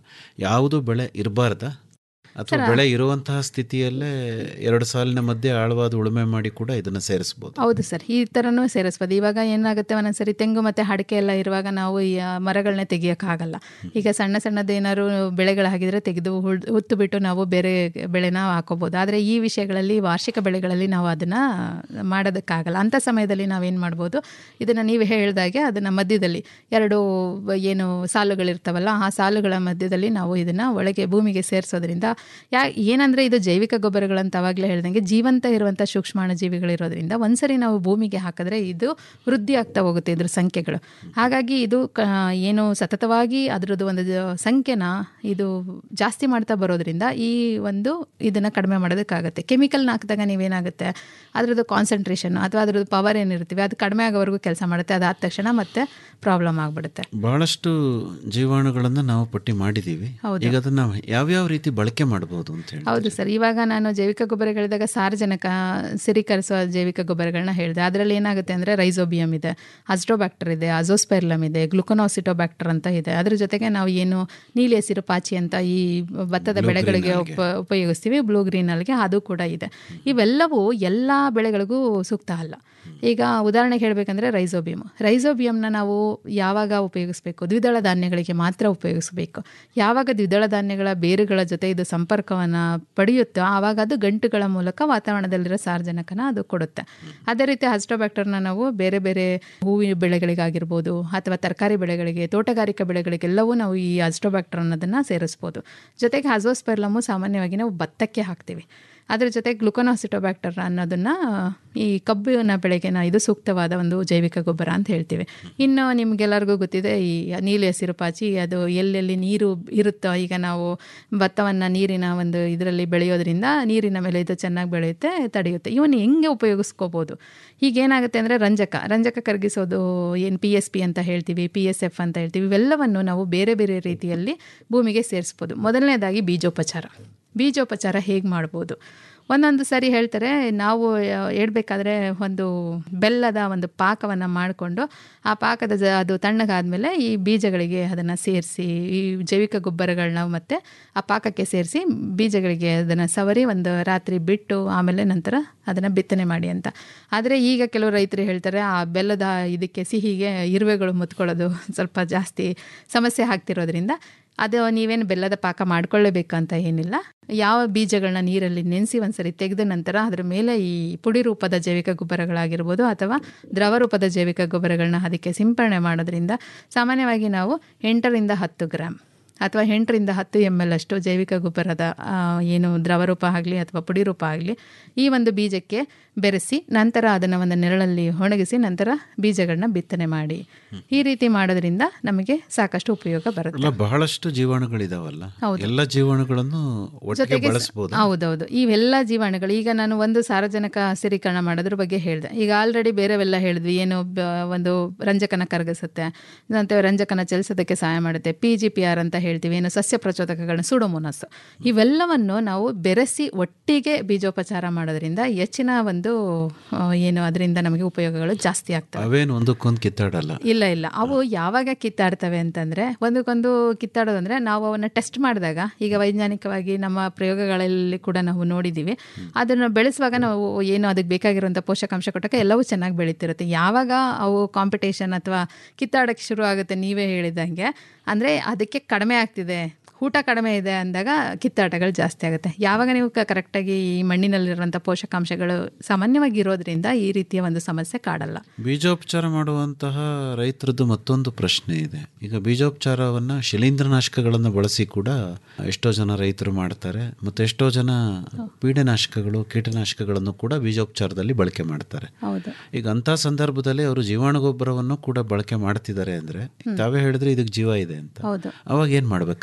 ಯಾವುದು ಬೆಳೆ ಇರಬಾರ್ದ ಅಥವಾ ಸರ್, ಬೆಳೆ ಇರುವಂತಹ ಸ್ಥಿತಿಯಲ್ಲೇ ಎರಡು ಸಾಲಿನ ಮಧ್ಯೆ ಆಳವಾದ ಉಳುಮೆ ಮಾಡಿ ಕೂಡ ಇದನ್ನು ಸೇರಿಸ್ಬೋದು ಹೌದು ಸರ್ ಈ ಥರನೂ ಸೇರಿಸ್ಬೋದು ಇವಾಗ ಏನಾಗುತ್ತೆ ಒಂದೊಂದ್ಸರಿ ತೆಂಗು ಮತ್ತು ಅಡಿಕೆ ಎಲ್ಲ ಇರುವಾಗ ನಾವು ಈ ಆ, ಮರಗಳನ್ನ ತೆಗಿಯೋಕ್ಕಾಗಲ್ಲ ಈಗ ಸಣ್ಣ ಸಣ್ಣದು ಏನಾದ್ರು ಬೆಳೆಗಳಾಗಿದ್ರೆ ತೆಗೆದು ಹುಡ್ ಹುತ್ತು ಬಿಟ್ಟು ನಾವು ಬೇರೆ ಬೆಳೆನ ಹಾಕೋಬೋದು ಆದರೆ ಈ ವಿಷಯಗಳಲ್ಲಿ ವಾರ್ಷಿಕ ಬೆಳೆಗಳಲ್ಲಿ ನಾವು ಅದನ್ನು ಮಾಡೋದಕ್ಕಾಗಲ್ಲ ಅಂಥ ಸಮಯದಲ್ಲಿ ನಾವೇನು ಮಾಡ್ಬೋದು ಇದನ್ನು ನೀವು ಹೇಳ್ದಾಗೆ ಅದನ್ನು ಮಧ್ಯದಲ್ಲಿ ಎರಡು ಏನು ಸಾಲುಗಳಿರ್ತಾವಲ್ಲ ಆ ಸಾಲುಗಳ ಮಧ್ಯದಲ್ಲಿ ನಾವು ಇದನ್ನು ಒಳಗೆ ಭೂಮಿಗೆ ಸೇರಿಸೋದ್ರಿಂದ ಯಾ ಏನಂದರೆ ಇದು ಜೈವಿಕ ಗೊಬ್ಬರಗಳಂತ ಅವಾಗಲೇ ಹೇಳ್ದಂಗೆ ಜೀವಂತ ಇರುವಂಥ ಸೂಕ್ಷ್ಮಾಣು ಜೀವಿಗಳಿರೋದ್ರಿಂದ ಒಂದ್ಸರಿ ನಾವು ಭೂಮಿಗೆ ಹಾಕಿದ್ರೆ ಇದು ವೃದ್ಧಿ ಆಗ್ತಾ ಹೋಗುತ್ತೆ ಇದ್ರ ಸಂಖ್ಯೆಗಳು ಹಾಗಾಗಿ ಇದು ಕ ಏನು ಸತತವಾಗಿ ಅದರದ್ದು ಒಂದು ಜ- ಸಂಖ್ಯೆನ ಇದು ಜಾಸ್ತಿ ಮಾಡ್ತಾ ಬರೋದ್ರಿಂದ ಈ ಒಂದು ಇದನ್ನು ಕಡಿಮೆ ಮಾಡೋದಕ್ಕಾಗುತ್ತೆ ಕೆಮಿಕಲ್ನ ಹಾಕಿದಾಗ ನೀವೇನಾಗುತ್ತೆ ಅದರದ್ದು ಕಾನ್ಸಂಟ್ರೇಷನ್ ಅಥವಾ ಅದರದ್ದು ಪವರ್ ಏನಿರ್ತೀವಿ ಅದು ಕಡಿಮೆ ಆಗೋವರೆಗೂ ಕೆಲಸ ಮಾಡುತ್ತೆ ಅದಾದ ತಕ್ಷಣ ಮತ್ತೆ ಪ್ರಾಬ್ಲಮ್ ಆಗಿಬಿಡುತ್ತೆ ಬಹಳಷ್ಟು ಜೀವಾಣುಗಳನ್ನು ನಾವು ಪಟ್ಟಿ ಮಾಡಿದ್ದೀವಿ ಹೌದು. ಈಗ ಅದನ್ನು ಯಾವ್ಯಾವ ರೀತಿ ಬಳಕೆ ಮಾಡಬಹುದು ಅಂತ ಹೇಳಿ ಹೌದು ಸರ್ ಇವಾಗ ನಾನು ಜೈವಿಕ ಗೊಬ್ಬರಗಳಿದಾಗ ಸಾರಜನಕ ಸಿರಿಕರಿಸುವ ಜೈವಿಕ ಗೊಬ್ಬರಗಳನ್ನ ಹೇಳಿದೆ ಅದರಲ್ಲಿ ಏನಾಗುತ್ತೆ ಅಂದರೆ ರೈಸೋಬಿಯಮ್ ಇದೆ ಅಸ್ಟ್ರೋಬ್ಯಾಕ್ಟರ್ ಇದೆ ಅಜೋಸ್ಪೆರ್ಲಮ್ ಇದೆ ಗ್ಲುಕೋನಾಸಿಟೋಬ್ಯಾಕ್ಟರ್ ಅಂತ ಇದೆ ಅದ್ರ ಜೊತೆಗೆ ನಾವು ಏನು ನೀಲಿ ಹಸಿರು ಪಾಚಿ ಅಂತ ಈ ಭತ್ತದ Blue ಬೆಳೆಗಳಿಗೆ green ಉಪ ಉಪಯೋಗಿಸ್ತೀವಿ ಬ್ಲೂ ಗ್ರೀನ್ ಅಲ್ಗೆ ಅದು ಕೂಡ ಇದೆ ಇವೆಲ್ಲವೂ ಎಲ್ಲ ಬೆಳೆಗಳಿಗೂ ಸೂಕ್ತ ಅಲ್ಲ ಈಗ ಉದಾಹರಣೆಗೆ ಹೇಳಬೇಕಂದ್ರೆ ರೈಸೋಬಿಯಮ್ ರೈಸೋಬಿಯಮ್ನ ನಾವು ಯಾವಾಗ ಉಪಯೋಗಿಸಬೇಕು ದ್ವಿದಳ ಧಾನ್ಯಗಳಿಗೆ ಮಾತ್ರ ಉಪಯೋಗಿಸಬೇಕು ಯಾವಾಗ ದ್ವಿದಳ ಧಾನ್ಯಗಳ ಬೇರುಗಳ ಜೊತೆ ಇದು ಸಂಪರ್ಕವನ್ನು ಪಡೆಯುತ್ತೋ ಆವಾಗ ಅದು ಗಂಟುಗಳ ಮೂಲಕ ವಾತಾವರಣದಲ್ಲಿರೋ ಸಾರ್ವಜನಿಕನ ಅದು ಕೊಡುತ್ತೆ ಅದೇ ರೀತಿ ಅಸ್ಟ್ರೋಬ್ಯಾಕ್ಟರ್ನ ನಾವು ಬೇರೆ ಬೇರೆ ಹೂವಿನ ಬೆಳೆಗಳಿಗಾಗಿರ್ಬೋದು ಅಥವಾ ತರಕಾರಿ ಬೆಳೆಗಳಿಗೆ ತೋಟಗಾರಿಕಾ ಬೆಳೆಗಳಿಗೆಲ್ಲವೂ ನಾವು ಈ ಅಸ್ಟ್ರೋಬ್ಯಾಕ್ಟರ್ ಅನ್ನೋದನ್ನು ಸೇರಿಸ್ಬೋದು ಜೊತೆಗೆ ಅಜೋಸ್ಪೆರ್ಲಮು ಸಾಮಾನ್ಯವಾಗಿ ನಾವು ಭತ್ತಕ್ಕೆ ಹಾಕ್ತೀವಿ ಅದ್ರ ಜೊತೆ ಗ್ಲುಕೋನಾಸಿಟೋಬ್ಯಾಕ್ಟರ್ ಅನ್ನೋದನ್ನು ಈ ಕಬ್ಬಿನ ಬೆಳೆಗೆ ನಾವು ಇದು ಸೂಕ್ತವಾದ ಒಂದು ಜೈವಿಕ ಗೊಬ್ಬರ ಅಂತ ಹೇಳ್ತೀವಿ ಇನ್ನು ನಿಮಗೆಲ್ಲರಿಗೂ ಗೊತ್ತಿದೆ ಈ ನೀಲಿ ಹಸಿರು ಪಾಚಿ ಅದು ಎಲ್ಲೆಲ್ಲಿ ನೀರು ಇರುತ್ತೋ ಈಗ ನಾವು ಭತ್ತವನ್ನು ನೀರಿನ ಒಂದು ಇದರಲ್ಲಿ ಬೆಳೆಯೋದ್ರಿಂದ ನೀರಿನ ಮೇಲೆ ಇದು ಚೆನ್ನಾಗಿ ಬೆಳೆಯುತ್ತೆ ತಡೆಯುತ್ತೆ ಇವನ್ ಹೆಂಗೆ ಉಪಯೋಗಿಸ್ಕೋಬೋದು ಈಗೇನಾಗುತ್ತೆ ಅಂದರೆ ರಂಜಕ ರಂಜಕ ಕರಗಿಸೋದು ಏನು ಪಿ ಎಸ್ ಪಿ ಅಂತ ಹೇಳ್ತೀವಿ ಪಿ ಎಸ್ ಎಫ್ ಅಂತ ಹೇಳ್ತೀವಿ ಇವೆಲ್ಲವನ್ನು ನಾವು ಬೇರೆ ಬೇರೆ ರೀತಿಯಲ್ಲಿ ಭೂಮಿಗೆ ಸೇರಿಸ್ಬೋದು ಮೊದಲನೇದಾಗಿ ಬೀಜೋಪಚಾರ ಬೀಜೋಪಚಾರ ಹೇಗೆ ಮಾಡ್ಬೋದು ಒಂದೊಂದು ಸರಿ ಹೇಳ್ತಾರೆ ನಾವು ಹೇಳ್ಬೇಕಾದ್ರೆ ಒಂದು ಬೆಲ್ಲದ ಒಂದು ಪಾಕವನ್ನು ಮಾಡಿಕೊಂಡು ಆ ಪಾಕದ ಜ ಅದು ತಣ್ಣಗಾದ್ಮೇಲೆ ಈ ಬೀಜಗಳಿಗೆ ಅದನ್ನು ಸೇರಿಸಿ ಈ ಜೈವಿಕ ಗೊಬ್ಬರಗಳನ್ನ ಮತ್ತು ಆ ಪಾಕಕ್ಕೆ ಸೇರಿಸಿ ಬೀಜಗಳಿಗೆ ಅದನ್ನು ಸವರಿ ಒಂದು ರಾತ್ರಿ ಬಿಟ್ಟು ಆಮೇಲೆ ನಂತರ ಅದನ್ನು ಬಿತ್ತನೆ ಮಾಡಿ ಅಂತ ಆದರೆ ಈಗ ಕೆಲವು ರೈತರು ಹೇಳ್ತಾರೆ ಆ ಬೆಲ್ಲದ ಇದಕ್ಕೆ ಸಿಹಿಗೆ ಇರುವೆಗಳು ಮುತ್ಕೊಳ್ಳೋದು ಸ್ವಲ್ಪ ಜಾಸ್ತಿ ಸಮಸ್ಯೆ ಆಗ್ತಿರೋದ್ರಿಂದ ಅದು ನೀವೇನು ಬೆಲ್ಲದ ಪಾಕ ಮಾಡ್ಕೊಳ್ಳೇಬೇಕಂತ ಏನಿಲ್ಲ ಯಾವ ಬೀಜಗಳನ್ನ ನೀರಲ್ಲಿ ನೆನೆಸಿ ಒಂದ್ಸರಿ ತೆಗೆದ ನಂತರ ಅದರ ಮೇಲೆ ಈ ಪುಡಿ ರೂಪದ ಜೈವಿಕ ಗೊಬ್ಬರಗಳಾಗಿರ್ಬೋದು ಅಥವಾ ದ್ರವ ರೂಪದ ಜೈವಿಕ ಗೊಬ್ಬರಗಳನ್ನ ಅದಕ್ಕೆ ಸಿಂಪರಣೆ ಮಾಡೋದ್ರಿಂದ ಸಾಮಾನ್ಯವಾಗಿ ನಾವು ಎಂಟರಿಂದ ಹತ್ತು ಗ್ರಾಮ್ ಅಥವಾ ಎಂಟರಿಂದ ಹತ್ತು ಎಮ್ ಎಲ್ ಅಷ್ಟು ಜೈವಿಕ ಗೊಬ್ಬರದ ಆ, ಏನು ದ್ರವ ರೂಪ ಆಗಲಿ ಅಥವಾ ಪುಡಿ ರೂಪ ಆಗಲಿ ಈ ಒಂದು ಬೀಜಕ್ಕೆ ಬೆರೆಸಿ ನಂತರ ಅದನ್ನು ಒಂದು ನೆರಳಲ್ಲಿ ಒಣಗಿಸಿ ನಂತರ ಬೀಜಗಳನ್ನ ಬಿತ್ತನೆ ಮಾಡಿ ಈ ರೀತಿ ಮಾಡೋದ್ರಿಂದ ನಮಗೆ ಸಾಕಷ್ಟು ಉಪಯೋಗ ಬರುತ್ತೆ ಅಲ್ಲ ಬಹಳಷ್ಟು ಜೀವಾಣುಗಳಿದಾವಲ್ಲ ಹೌದು. ಎಲ್ಲ ಜೀವಾಣುಗಳನ್ನು ಒಟ್ಟಿಗೆ ಜೊತೆಗೆ ಸ- ಬಳಸ್ಬೋದು ಹೌದೌದು ಇವೆಲ್ಲ ಜೀವಾಣುಗಳು ಈಗ ನಾನು ಒಂದು ಸಾರಜನಕ ಸ್ಥಿರೀಕರಣ ಮಾಡೋದ್ರ ಬಗ್ಗೆ ಹೇಳಿದೆ ಈಗ ಆಲ್ರೆಡಿ ಬೇರೆವೆಲ್ಲ ಹೇಳಿದ್ವಿ ಏನು ಬ- ಒಂದು ರಂಜಕನ ಕರಗಿಸುತ್ತೆ ಮತ್ತೆ ರಂಜಕನ ಚಲಿಸೋದಕ್ಕೆ ಸಹಾಯ ಮಾಡುತ್ತೆ ಪಿ ಜಿ ಪಿ ಆರ್ ಅಂತ ಹೇಳ್ತೀವಿ ಏನು ಸಸ್ಯ ಪ್ರಚೋದಕಗಳನ್ನ ಸುಡೋಮೋನಸ್ ಇವೆಲ್ಲವನ್ನು ನಾವು ಬೆರೆಸಿ ಒಟ್ಟಿಗೆ ಬೀಜೋಪಚಾರ ಮಾಡೋದ್ರಿಂದ ಹೆಚ್ಚಿನ ಒಂದು ಆ, ಏನು ಅದರಿಂದ ನಮಗೆ ಉಪಯೋಗಗಳು ಜಾಸ್ತಿ ಆಗ್ತವೆ ಅವೇನು ಒಂದಕ್ಕೊಂದು ಕಿತ್ತಾಡಲ್ಲ ಇಲ್ಲ ಇಲ್ಲ ಅವು ಯಾವಾಗ ಕಿತ್ತಾಡ್ತವೆ ಅಂತಂದ್ರೆ ಒಂದಕ್ಕೊಂದು ಕಿತ್ತಾಡೋದು ಅಂದ್ರೆ ನಾವು ಅವನ್ನ ಟೆಸ್ಟ್ ಮಾಡಿದಾಗ ಈಗ ವೈಜ್ಞಾನಿಕವಾಗಿ ನಮ್ಮ ಪ್ರಯೋಗಗಳಲ್ಲಿ ಕೂಡ ನಾವು ನೋಡಿದ್ದೀವಿ ಅದನ್ನು ಬೆಳೆಸುವಾಗ ನಾವು ಏನು ಅದಕ್ಕೆ ಬೇಕಾಗಿರುವಂಥ ಪೋಷಕಾಂಶ ಕೊಟ್ಟಾಗ ಎಲ್ಲವೂ ಚೆನ್ನಾಗಿ ಬೆಳೀತಿರುತ್ತೆ ಯಾವಾಗ ಅವು ಕಾಂಪಿಟೇಷನ್ ಅಥವಾ ಕಿತ್ತಾಡಕ್ಕೆ ಶುರು ಆಗುತ್ತೆ ನೀವೇ ಹೇಳಿದಂಗೆ ಅಂದರೆ ಅದಕ್ಕೆ ಕಡಿಮೆ ಆಗ್ತಿದೆ ಊಟ ಕಡಿಮೆ ಇದೆ ಅಂದಾಗ ಕಿತ್ತಾಟಗಳು ಜಾಸ್ತಿ ಆಗುತ್ತೆ ಯಾವಾಗ ನೀವು ಕ- ಕರೆಕ್ಟಾಗಿ ಈ ಮಣ್ಣಿನಲ್ಲಿರುವಂಥ ಪೋಷಕಾಂಶಗಳು ಸಾಮಾನ್ಯವಾಗಿ ಇರೋದ್ರಿಂದ ಈ ರೀತಿಯ ಒಂದು ಸಮಸ್ಯೆ ಕಾಡಲ್ಲ ಬೀಜೋಪಚಾರ ಮಾಡುವಂತಹ ರೈತರದ್ದು ಮತ್ತೊಂದು ಪ್ರಶ್ನೆ ಇದೆ ಈಗ ಬೀಜೋಪಚಾರವನ್ನು ಶಿಲೀಂಧ್ರನಾಶಕಗಳನ್ನು ಬಳಸಿ ಕೂಡ ಎಷ್ಟೋ ಜನ ರೈತರು ಮಾಡ್ತಾರೆ ಮತ್ತು ಎಷ್ಟೋ ಜನ ಪೀಡನಾಶಕಗಳು ಕೀಟನಾಶಕಗಳನ್ನು ಕೂಡ ಬೀಜೋಪಚಾರದಲ್ಲಿ ಬಳಕೆ ಮಾಡ್ತಾರೆ ಹೌದು ಈಗ ಅಂಥ ಸಂದರ್ಭದಲ್ಲಿ ಅವರು ಜೀವಾಣು ಗೊಬ್ಬರವನ್ನು ಕೂಡ ಬಳಕೆ ಮಾಡ್ತಿದ್ದಾರೆ ಅಂದರೆ ತಾವೇ ಹೇಳಿದ್ರೆ ಇದಕ್ಕೆ ಜೀವ ಇದೆ ಅಂತ ಹೌದು ಅವಾಗ ಏನು ಮಾಡಬೇಕಾಗತ್ತೆ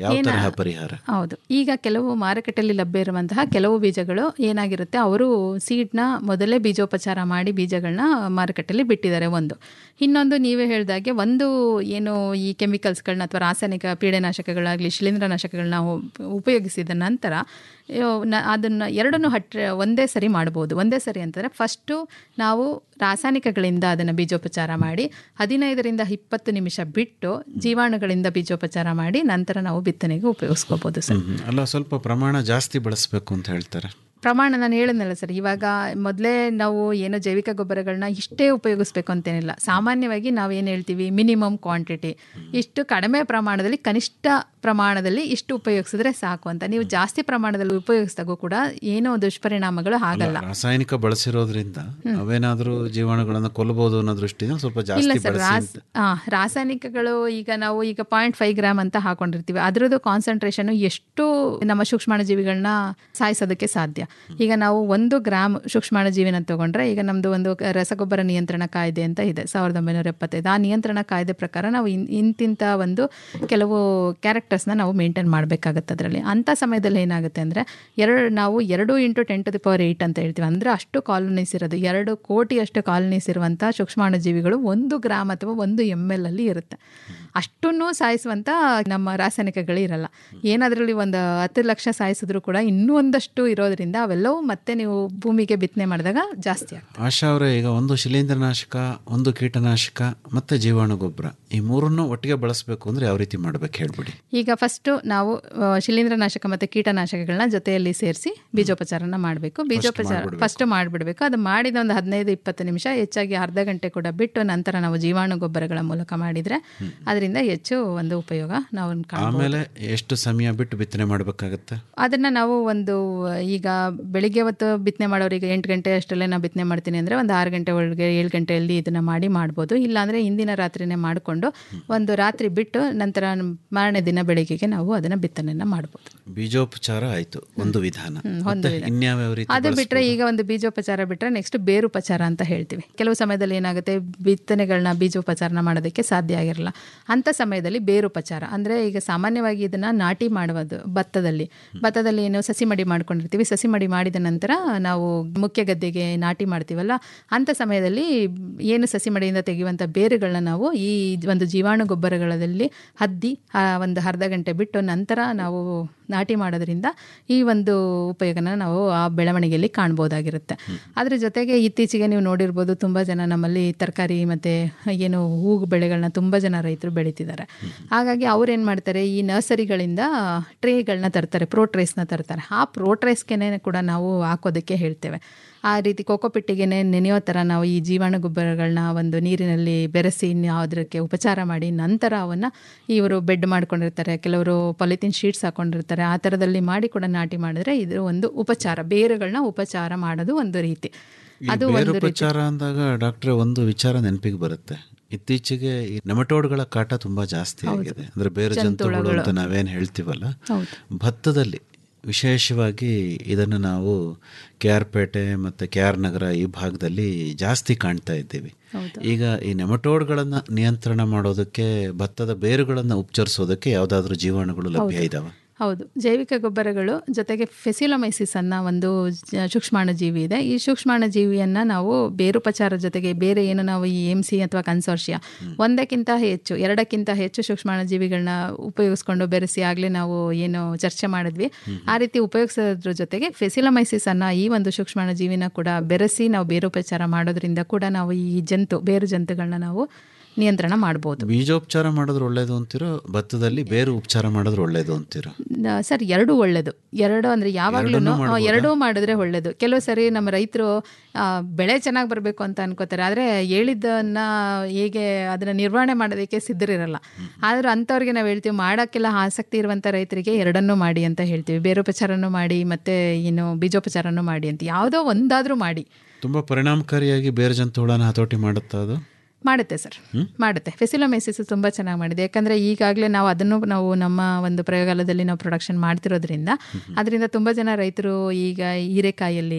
ಯಾವ ಏನ- ತರಹ ಪರಿಹಾರ ಹೌದು ಈಗ ಕೆಲವು ಮಾರುಕಟ್ಟೆಯಲ್ಲಿ ಲಭ್ಯ ಇರುವಂತಹ ಕೆಲವು ಬೀಜಗಳು ಏನಾಗಿರುತ್ತೆ ಅವರು ಸೀಡ್ನ ಮೊದಲೇ ಬೀಜೋಪಚಾರ ಮಾಡಿ ಬೀಜಗಳನ್ನ ಮಾರುಕಟ್ಟೆಯಲ್ಲಿ ಬಿಟ್ಟಿದ್ದಾರೆ ಒಂದು ಇನ್ನೊಂದು ನೀವೇ ಹೇಳ್ದಾಗೆ ಒಂದು ಏನು ಈ ಕೆಮಿಕಲ್ಸ್ಗಳನ್ನ ಅಥವಾ ರಾಸಾಯನಿಕ ಪೀಡೆನಾಶಕಗಳಾಗಲಿ ಶಿಲೀಂಧ್ರನಾಶಕಗಳನ್ನ ಉಪ್- ಉಪಯೋಗಿಸಿದ ನಂತರ ಅಯ್ಯೋ, ನ- ಅದನ್ನ ಎರಡನ್ನು ಹಟ್ ಒಂದೇ ಸರಿ ಮಾಡ್ಬೋದು ಒಂದೇ ಸರಿ ಅಂತಂದರೆ ಫಸ್ಟು ನಾವು ರಾಸಾಯನಿಕಗಳಿಂದ ಅದನ್ನು ಬೀಜೋಪಚಾರ ಮಾಡಿ ಹದಿನೈದರಿಂದ ಇಪ್ಪತ್ತು ನಿಮಿಷ ಬಿಟ್ಟು ಜೀವಾಣುಗಳಿಂದ ಬೀಜೋಪಚಾರ ಮಾಡಿ ನಂತರ ನಾವು ಬಿತ್ತನೆಗೆ ಉಪಯೋಗಿಸ್ಕೋಬೋದು ಸರ್ ಹ್ಮ್. ಅಲ್ಲ ಸ್ವಲ್ಪ ಪ್ರಮಾಣ ಜಾಸ್ತಿ ಬಳಸಬೇಕು ಅಂತ ಹೇಳ್ತಾರೆ ಪ್ರಮಾಣ ನಾನು ಹೇಳಿದ್ನಲ್ಲ ಸರ್ ಇವಾಗ ಮೊದಲೇ ನಾವು ಏನು ಜೈವಿಕ ಗೊಬ್ಬರಗಳನ್ನ ಇಷ್ಟೇ ಉಪಯೋಗಿಸ್ಬೇಕು ಅಂತೇನಿಲ್ಲ ಸಾಮಾನ್ಯವಾಗಿ ನಾವೇನು ಹೇಳ್ತೀವಿ ಮಿನಿಮಮ್ ಕ್ವಾಂಟಿಟಿ ಇಷ್ಟು ಕಡಿಮೆ ಪ್ರಮಾಣದಲ್ಲಿ ಕನಿಷ್ಠ ಪ್ರಮಾಣದಲ್ಲಿ ಇಷ್ಟು ಉಪಯೋಗಿಸಿದ್ರೆ ಸಾಕು ಅಂತ ನೀವು ಜಾಸ್ತಿ ಪ್ರಮಾಣದಲ್ಲಿ ಉಪಯೋಗಿಸಿದಾಗೂ ಕೂಡ ಏನೋ ದುಷ್ಪರಿಣಾಮಗಳು ಆಗಲ್ಲ ರಾಸಾಯನಿಕ ಬಳಸಿರೋದ್ರಿಂದ ಅವೇನಾದ್ರೂ ಜೀವಾಣುಗಳನ್ನು ಕೊಲ್ಲಬಹುದು ಅನ್ನೋ ದೃಷ್ಟಿಯಿಂದ ಸ್ವಲ್ಪ ಇಲ್ಲ ಜಾಸ್ತಿ ಸರ್ ಬಳಸಿ ರಾಸ್ ಆ, ರಾಸಾಯನಿಕಗಳು ಈಗ ನಾವು ಈಗ ಪಾಯಿಂಟ್ ಫೈವ್ ಗ್ರಾಮ್ ಅಂತ ಹಾಕೊಂಡಿರ್ತೀವಿ ಅದರದ್ದು ಕಾನ್ಸಂಟ್ರೇಷನ್ ಎಷ್ಟು ನಮ್ಮ ಸೂಕ್ಷ್ಮಾಣುಜೀವಿಗಳನ್ನ ಸಾಯಿಸೋದಕ್ಕೆ ಸಾಧ್ಯ ಈಗ ನಾವು ಒಂದು ಗ್ರಾಮ್ ಸೂಕ್ಷ್ಮಾಣುಜೀವಿನ ತಗೊಂಡ್ರೆ ಈಗ ನಮ್ದು ಒಂದು ಕ- ರಸಗೊಬ್ಬರ ನಿಯಂತ್ರಣ ಕಾಯ್ದೆ ಅಂತ ಇದೆ ಸಾವಿರದ ಒಂಬೈನೂರ ಎಪ್ಪತ್ತೈದು ಆ ನಿಯಂತ್ರಣ ಕಾಯ್ದೆ ಪ್ರಕಾರ ನಾವು ಇನ್ ಇಂತಿಂಥ ಒಂದು ಕೆಲವು ಕ್ಯಾರೆಕ್ಟರ್ಸ್ನ ನಾವು ಮೇಂಟೈನ್ ಮಾಡಬೇಕಾಗತ್ತೆ ಅದರಲ್ಲಿ ಅಂಥ ಸಮಯದಲ್ಲಿ ಏನಾಗುತ್ತೆ ಅಂದರೆ ಎರಡು ನಾವು ಎರಡು into ten to the power eight ಅಂತ ಹೇಳ್ತೀವಿ ಅಂದರೆ ಅಷ್ಟು ಕಾಲನೀಸ್ ಇರೋದು ಎರಡು ಕೋಟಿಯಷ್ಟು ಕಾಲನೀಸ್ ಇರುವಂಥ ಸೂಕ್ಷ್ಮಾಣುಜೀವಿಗಳು ಒಂದು ಗ್ರಾಮ್ ಅಥವಾ ಒಂದು ಎಮ್ ಎಲ್ ಅಲ್ಲಿ ಇರುತ್ತೆ ಅಷ್ಟನ್ನು ಸಾಯಿಸುವಂಥ ನಮ್ಮ ರಾಸಾಯನಿಕಗಳು ಇರಲ್ಲ ಏನಾದ್ರಲ್ಲಿ ಒಂದು ಹತ್ತು ಲಕ್ಷ ಸಾಯಿಸಿದ್ರು ಕೂಡ ಇನ್ನೂ ಒಂದಷ್ಟು ಇರೋದ್ರಿಂದ ಅವೆಲ್ಲವೂ ಮತ್ತೆ ನೀವು ಭೂಮಿಗೆ ಬಿತ್ತನೆ ಮಾಡಿದಾಗ ಜಾಸ್ತಿ ಆಗುತ್ತೆ ಆಶಾ ಅವರೇ ಈಗ ಒಂದು ಶಿಲೀಂಧ್ರನಾಶಕ ಒಂದು ಕೀಟನಾಶಕ ಮತ್ತೆ ಜೀವಾಣು ಗೊಬ್ಬರ ಈ ಮೂರನ್ನು ಒಟ್ಟಿಗೆ ಬಳಸಬೇಕು ಅಂದ್ರೆ ಯಾವ ರೀತಿ ಮಾಡ್ಬೇಕು ಹೇಳ್ಬಿಡಿ ಈಗ ಫಸ್ಟು ನಾವು ಆ, ಶಿಲೀಂಧ್ರನಾಶಕ ಮತ್ತು ಕೀಟನಾಶಕಗಳನ್ನ ಜೊತೆಯಲ್ಲಿ ಸೇರಿಸಿ ಬೀಜೋಪಚಾರನ ಮಾಡಬೇಕು ಬೀಜೋಪಚಾರ ಫಸ್ಟ್ ಮಾಡಿಬಿಡ್ಬೇಕು ಅದು ಮಾಡಿದ ಒಂದು ಹದಿನೈದು ಇಪ್ಪತ್ತು ನಿಮಿಷ ಹೆಚ್ಚಾಗಿ ಅರ್ಧ ಗಂಟೆ ಕೂಡ ಬಿಟ್ಟು ನಂತರ ನಾವು ಜೀವಾಣು ಗೊಬ್ಬರಗಳ ಮೂಲಕ ಮಾಡಿದರೆ ಅದರಿಂದ ಹೆಚ್ಚು ಒಂದು ಉಪಯೋಗ ನಾವು ಕಾಣ್ಬೋದು ಆಮೇಲೆ ಎಷ್ಟು ಸಮಯ ಬಿಟ್ಟು ಬಿತ್ತನೆ ಮಾಡಬೇಕಾಗತ್ತೆ ಅದನ್ನ ನಾವು ಒಂದು ಈಗ ಬೆಳಿಗ್ಗೆ ಹೊತ್ತು ಬಿತ್ತನೆ ಮಾಡೋರಿಗೆ ಎಂಟು ಗಂಟೆ ಅಷ್ಟರಲ್ಲೇ ನಾವು ಬಿತ್ತನೆ ಮಾಡ್ತೀನಿ ಅಂದರೆ ಒಂದು ಆರು ಗಂಟೆ ಒಳಗೆ ಏಳು ಗಂಟೆಯಲ್ಲಿ ಇದನ್ನ ಮಾಡಿ ಮಾಡ್ಬೋದು ಇಲ್ಲಾಂದರೆ ಹಿಂದಿನ ರಾತ್ರಿನೇ ಮಾಡಿಕೊಂಡು ಒಂದು ರಾತ್ರಿ ಬಿಟ್ಟು ನಂತರ ಮಾರನೇ ದಿನ ಬೆಳಿಗ್ಗೆಗೆ ನಾವು ಅದನ್ನ ಬಿತ್ತನೆಯನ್ನ ಮಾಡ್ಬೋದು ಬೀಜೋಪಚಾರ ಆಯ್ತು ಒಂದು ವಿಧಾನ ಹ್ಮ್, ಒಂದು ಮತ್ತೆ ವಿಧಾನ. ಇನ್ಯಾವ್ಯಾವ ರೀತಿ ಅದು ಬಿಟ್ರೆ ಈಗ ಒಂದು ಬೀಜೋಪಚಾರ ಬಿಟ್ರೆ ನೆಕ್ಸ್ಟ್ ಬೇರುಪಚಾರ ಅಂತ ಹೇಳ್ತೀವಿ ಕೆಲವು ಸಮಯದಲ್ಲಿ ಏನಾಗುತ್ತೆ ಬಿತ್ತನೆಗಳನ್ನ ಬೀಜೋಪಚಾರನ ಮಾಡೋದಕ್ಕೆ ಸಾಧ್ಯ ಆಗಿರಲ್ಲ ಅಂಥ ಸಮಯದಲ್ಲಿ ಬೇರುಪಚಾರ ಅಂದರೆ ಈಗ ಸಾಮಾನ್ಯವಾಗಿ ಇದನ್ನ ನಾಟಿ ಮಾಡುವುದು ಭತ್ತದಲ್ಲಿ ಭತ್ತದಲ್ಲಿ ಏನು ಸಸಿ ಮಡಿ ಮಾಡ್ಕೊಂಡಿರ್ತೀವಿ ಸಸಿ ಮಡಿ ಮಾಡಿದ ನಂತರ ನಾವು ಮುಖ್ಯ ಗದ್ದೆಗೆ ನಾಟಿ ಮಾಡ್ತೀವಲ್ಲ ಅಂಥ ಸಮಯದಲ್ಲಿ ಏನು ಸಸಿ ಮಡಿಯಿಂದ ತೆಗೆಯುವಂಥ ಬೇರುಗಳನ್ನ ನಾವು ಈ ಒಂದು ಜೀವಾಣು ಗೊಬ್ಬರಗಳಲ್ಲಿ ಹದ್ದಿ ಆ ಒಂದು ಅರ್ಧ ಗಂಟೆ ಬಿಟ್ಟು ನಂತರ ನಾವು ನಾಟಿ ಮಾಡೋದ್ರಿಂದ ಈ ಒಂದು ಉಪಯೋಗನ ನಾವು ಆ ಬೆಳವಣಿಗೆಯಲ್ಲಿ ಕಾಣ್ಬೋದಾಗಿರುತ್ತೆ ಅದ್ರ ಜೊತೆಗೆ ಇತ್ತೀಚೆಗೆ ನೀವು ನೋಡಿರ್ಬೋದು ತುಂಬ ಜನ ನಮ್ಮಲ್ಲಿ ತರಕಾರಿ ಮತ್ತು ಏನು ಹೂವು ಬೆಳೆಗಳನ್ನ ತುಂಬ ಜನ ರೈತರು ಬೆಳೀತಿದ್ದಾರೆ ಹಾಗಾಗಿ ಅವ್ರು ಏನು ಮಾಡ್ತಾರೆ ಈ ನರ್ಸರಿಗಳಿಂದ ಟ್ರೇಗಳನ್ನ ತರ್ತಾರೆ ಪ್ರೋ ಟ್ರೇಸ್ನ ತರ್ತಾರೆ ಆ ಪ್ರೋ ಟ್ರೇಸ್ಗೆನೆ ಕೂಡ ನಾವು ಹಾಕೋದಕ್ಕೆ ಹೇಳ್ತೇವೆ ಆ ರೀತಿ ಕೋಕೋಪಿಟ್ಟಿಗೆನೆ ನೆನೆಯೋ ಥರ ನಾವು ಈ ಜೀವಾಣು ಗೊಬ್ಬರಗಳನ್ನ ಒಂದು ನೀರಿನಲ್ಲಿ ಬೆರೆಸಿ ನಾವು ಅದಕ್ಕೆ ಉಪಚಾರ ಮಾಡಿ ನಂತರ ಅವನ್ನು ಇವರು ಬೆಡ್ ಮಾಡ್ಕೊಂಡಿರ್ತಾರೆ ಕೆಲವರು ಪಾಲಿಥಿನ್ ಶೀಟ್ಸ್ ಹಾಕೊಂಡಿರ್ತಾರೆ ಆ ಥರದಲ್ಲಿ ಮಾಡಿ ಕೂಡ ನಾಟಿ ಮಾಡಿದ್ರೆ ಇದು ಒಂದು ಉಪಚಾರ ಬೇರುಗಳನ್ನ ಉಪಚಾರ ಮಾಡೋದು ಒಂದು ರೀತಿ ಈ ಅದು ಒಂದು ರೀತಿ ಬೇರುಪಚಾರ ಅಂದಾಗ ಡಾಕ್ಟ್ರೆ ಒಂದು ವಿಚಾರ ನೆನಪಿಗೆ ಬರುತ್ತೆ ಇತ್ತೀಚೆಗೆ ಈ ನೆಮಟೋಡ್ಗಳ ಕಾಟ ತುಂಬಾ ಜಾಸ್ತಿ ಆಗಿದೆ ಅಂದ್ರೆ ಬೇರು ಜಂತುಗಳು ಅಂತ ನಾವೇನು ಹೇಳ್ತೀವಲ್ಲ ಹೌದು. ಭತ್ತದಲ್ಲಿ ವಿಶೇಷವಾಗಿ ಇದನ್ನು ನಾವು ಕೆ ಆರ್ ಪೇಟೆ ಮತ್ತು ಕೆ ಆರ್ ನಗರ ಈ ಭಾಗದಲ್ಲಿ ಜಾಸ್ತಿ ಕಾಣ್ತಾ ಇದ್ದೀವಿ ಈಗ ಈ ನೆಮಟೋಡ್ಗಳನ್ನು ನಿಯಂತ್ರಣ ಮಾಡೋದಕ್ಕೆ ಭತ್ತದ ಬೇರುಗಳನ್ನು ಉಪಚರಿಸೋದಕ್ಕೆ ಯಾವುದಾದ್ರೂ ಜೀವಾಣುಗಳು ಲಭ್ಯ ಇದಾವೆ ಹೌದು ಜೈವಿಕ ಗೊಬ್ಬರಗಳು ಜೊತೆಗೆ ಫೆಸಿಲೊಮೈಸಿಸ್ ಅನ್ನೋ ಒಂದು ಜ- ಸೂಕ್ಷ್ಮಾಣು ಜೀವಿ ಇದೆ ಈ ಸೂಕ್ಷ್ಮಾಣು ಜೀವಿಯನ್ನು ನಾವು ಬೇರುಪಚಾರ ಜೊತೆಗೆ ಬೇರೆ ಏನು ನಾವು ಈ ಎಮ್ ಸಿ ಅಥವಾ ಕನ್ಸೋರ್ಷಿಯ ಒಂದಕ್ಕಿಂತ ಹೆಚ್ಚು ಎರಡಕ್ಕಿಂತ ಹೆಚ್ಚು ಸೂಕ್ಷ್ಮಾಣು ಜೀವಿಗಳನ್ನ ಉಪಯೋಗಿಸ್ಕೊಂಡು ಬೆರೆಸಿ ಆಗಲೇ ನಾವು ಏನು ಚರ್ಚೆ ಮಾಡಿದ್ವಿ ಆ ರೀತಿ ಉಪಯೋಗಿಸೋದ್ರ ಜೊತೆಗೆ ಫೆಸಿಲೊಮೈಸಿಸ್ ಅನ್ನೋ ಈ ಒಂದು ಸೂಕ್ಷ್ಮಾಣು ಜೀವಿನ ಕೂಡ ಬೆರೆಸಿ ನಾವು ಬೇರುಪಚಾರ ಮಾಡೋದ್ರಿಂದ ಕೂಡ ನಾವು ಈ ಜಂತು ಬೇರು ಜಂತುಗಳನ್ನ ನಾವು ನಿಯಂತ್ರಣ ಮಾಡ್ಬೋದು ಬೀಜೋಪಚಾರ ಮಾಡಿದ್ರೆ ಒಳ್ಳೇದು ಅಂತಿರೋ ಭತ್ತದಲ್ಲಿ ಬೇರು ಉಪಚಾರ ಮಾಡಿದ್ರೆ ಒಳ್ಳೇದು ಅಂತಿರೋ ನ- ಸರ್ ಎರಡೂ ಒಳ್ಳೇದು ಎರಡು ಅಂದರೆ ಯಾವಾಗ್ಲೂ ಎರಡನ್ನೂ ಮಾಡ್ಬೋದಾ? ಎರಡೂ ಮಾಡಿದ್ರೆ ಒಳ್ಳೇದು ಕೆಲವು ಸರಿ ನಮ್ಮ ರೈತರು ಬೆಳೆ ಚೆನ್ನಾಗಿ ಬರಬೇಕು ಅಂತ ಅನ್ಕೋತಾರೆ ಆದರೆ ಹೇಳಿದ್ದನ್ನ ಹೇಗೆ ಅದನ್ನ ನಿರ್ವಹಣೆ ಮಾಡೋದಕ್ಕೆ ಸಿದ್ಧರಿರಲ್ಲ ಆದ್ರೆ ಅಂಥವ್ರಿಗೆ ನಾವು ಹೇಳ್ತೀವಿ ಮಾಡೋಕ್ಕೆಲ್ಲ ಆಸಕ್ತಿ ಇರುವಂಥ ರೈತರಿಗೆ ಎರಡನ್ನೂ ಮಾಡಿ ಅಂತ ಹೇಳ್ತೀವಿ ಬೇರೋಪಚಾರನೂ ಮಾಡಿ ಮತ್ತೆ ಏನು ಬೀಜೋಪಚಾರನೂ ಮಾಡಿ ಅಂತ ಯಾವುದೋ ಒಂದಾದರೂ ಮಾಡಿ ತುಂಬ ಪರಿಣಾಮಕಾರಿಯಾಗಿ ಬೇರು ಜಂತುಗಳನ್ನು ಹತೋಟಿ ಮಾಡುತ್ತಾ ಅದು ಮಾಡುತ್ತೆ ಸರ್ ಮಾಡುತ್ತೆ ಫೆಸಿಲೋಮೈಸಿಸ್ ತುಂಬ ಚೆನ್ನಾಗಿ ಮಾಡಿದೆ ಯಾಕಂದರೆ ಈಗಾಗಲೇ ನಾವು ಅದನ್ನು ನಾವು ನಮ್ಮ ಒಂದು ಪ್ರಯೋಗಾಲಯದಲ್ಲಿ ನಾವು ಪ್ರೊಡಕ್ಷನ್ ಮಾಡ್ತಿರೋದ್ರಿಂದ ಅದರಿಂದ ತುಂಬ ಜನ ರೈತರು ಈಗ ಹೀರೆಕಾಯಲ್ಲಿ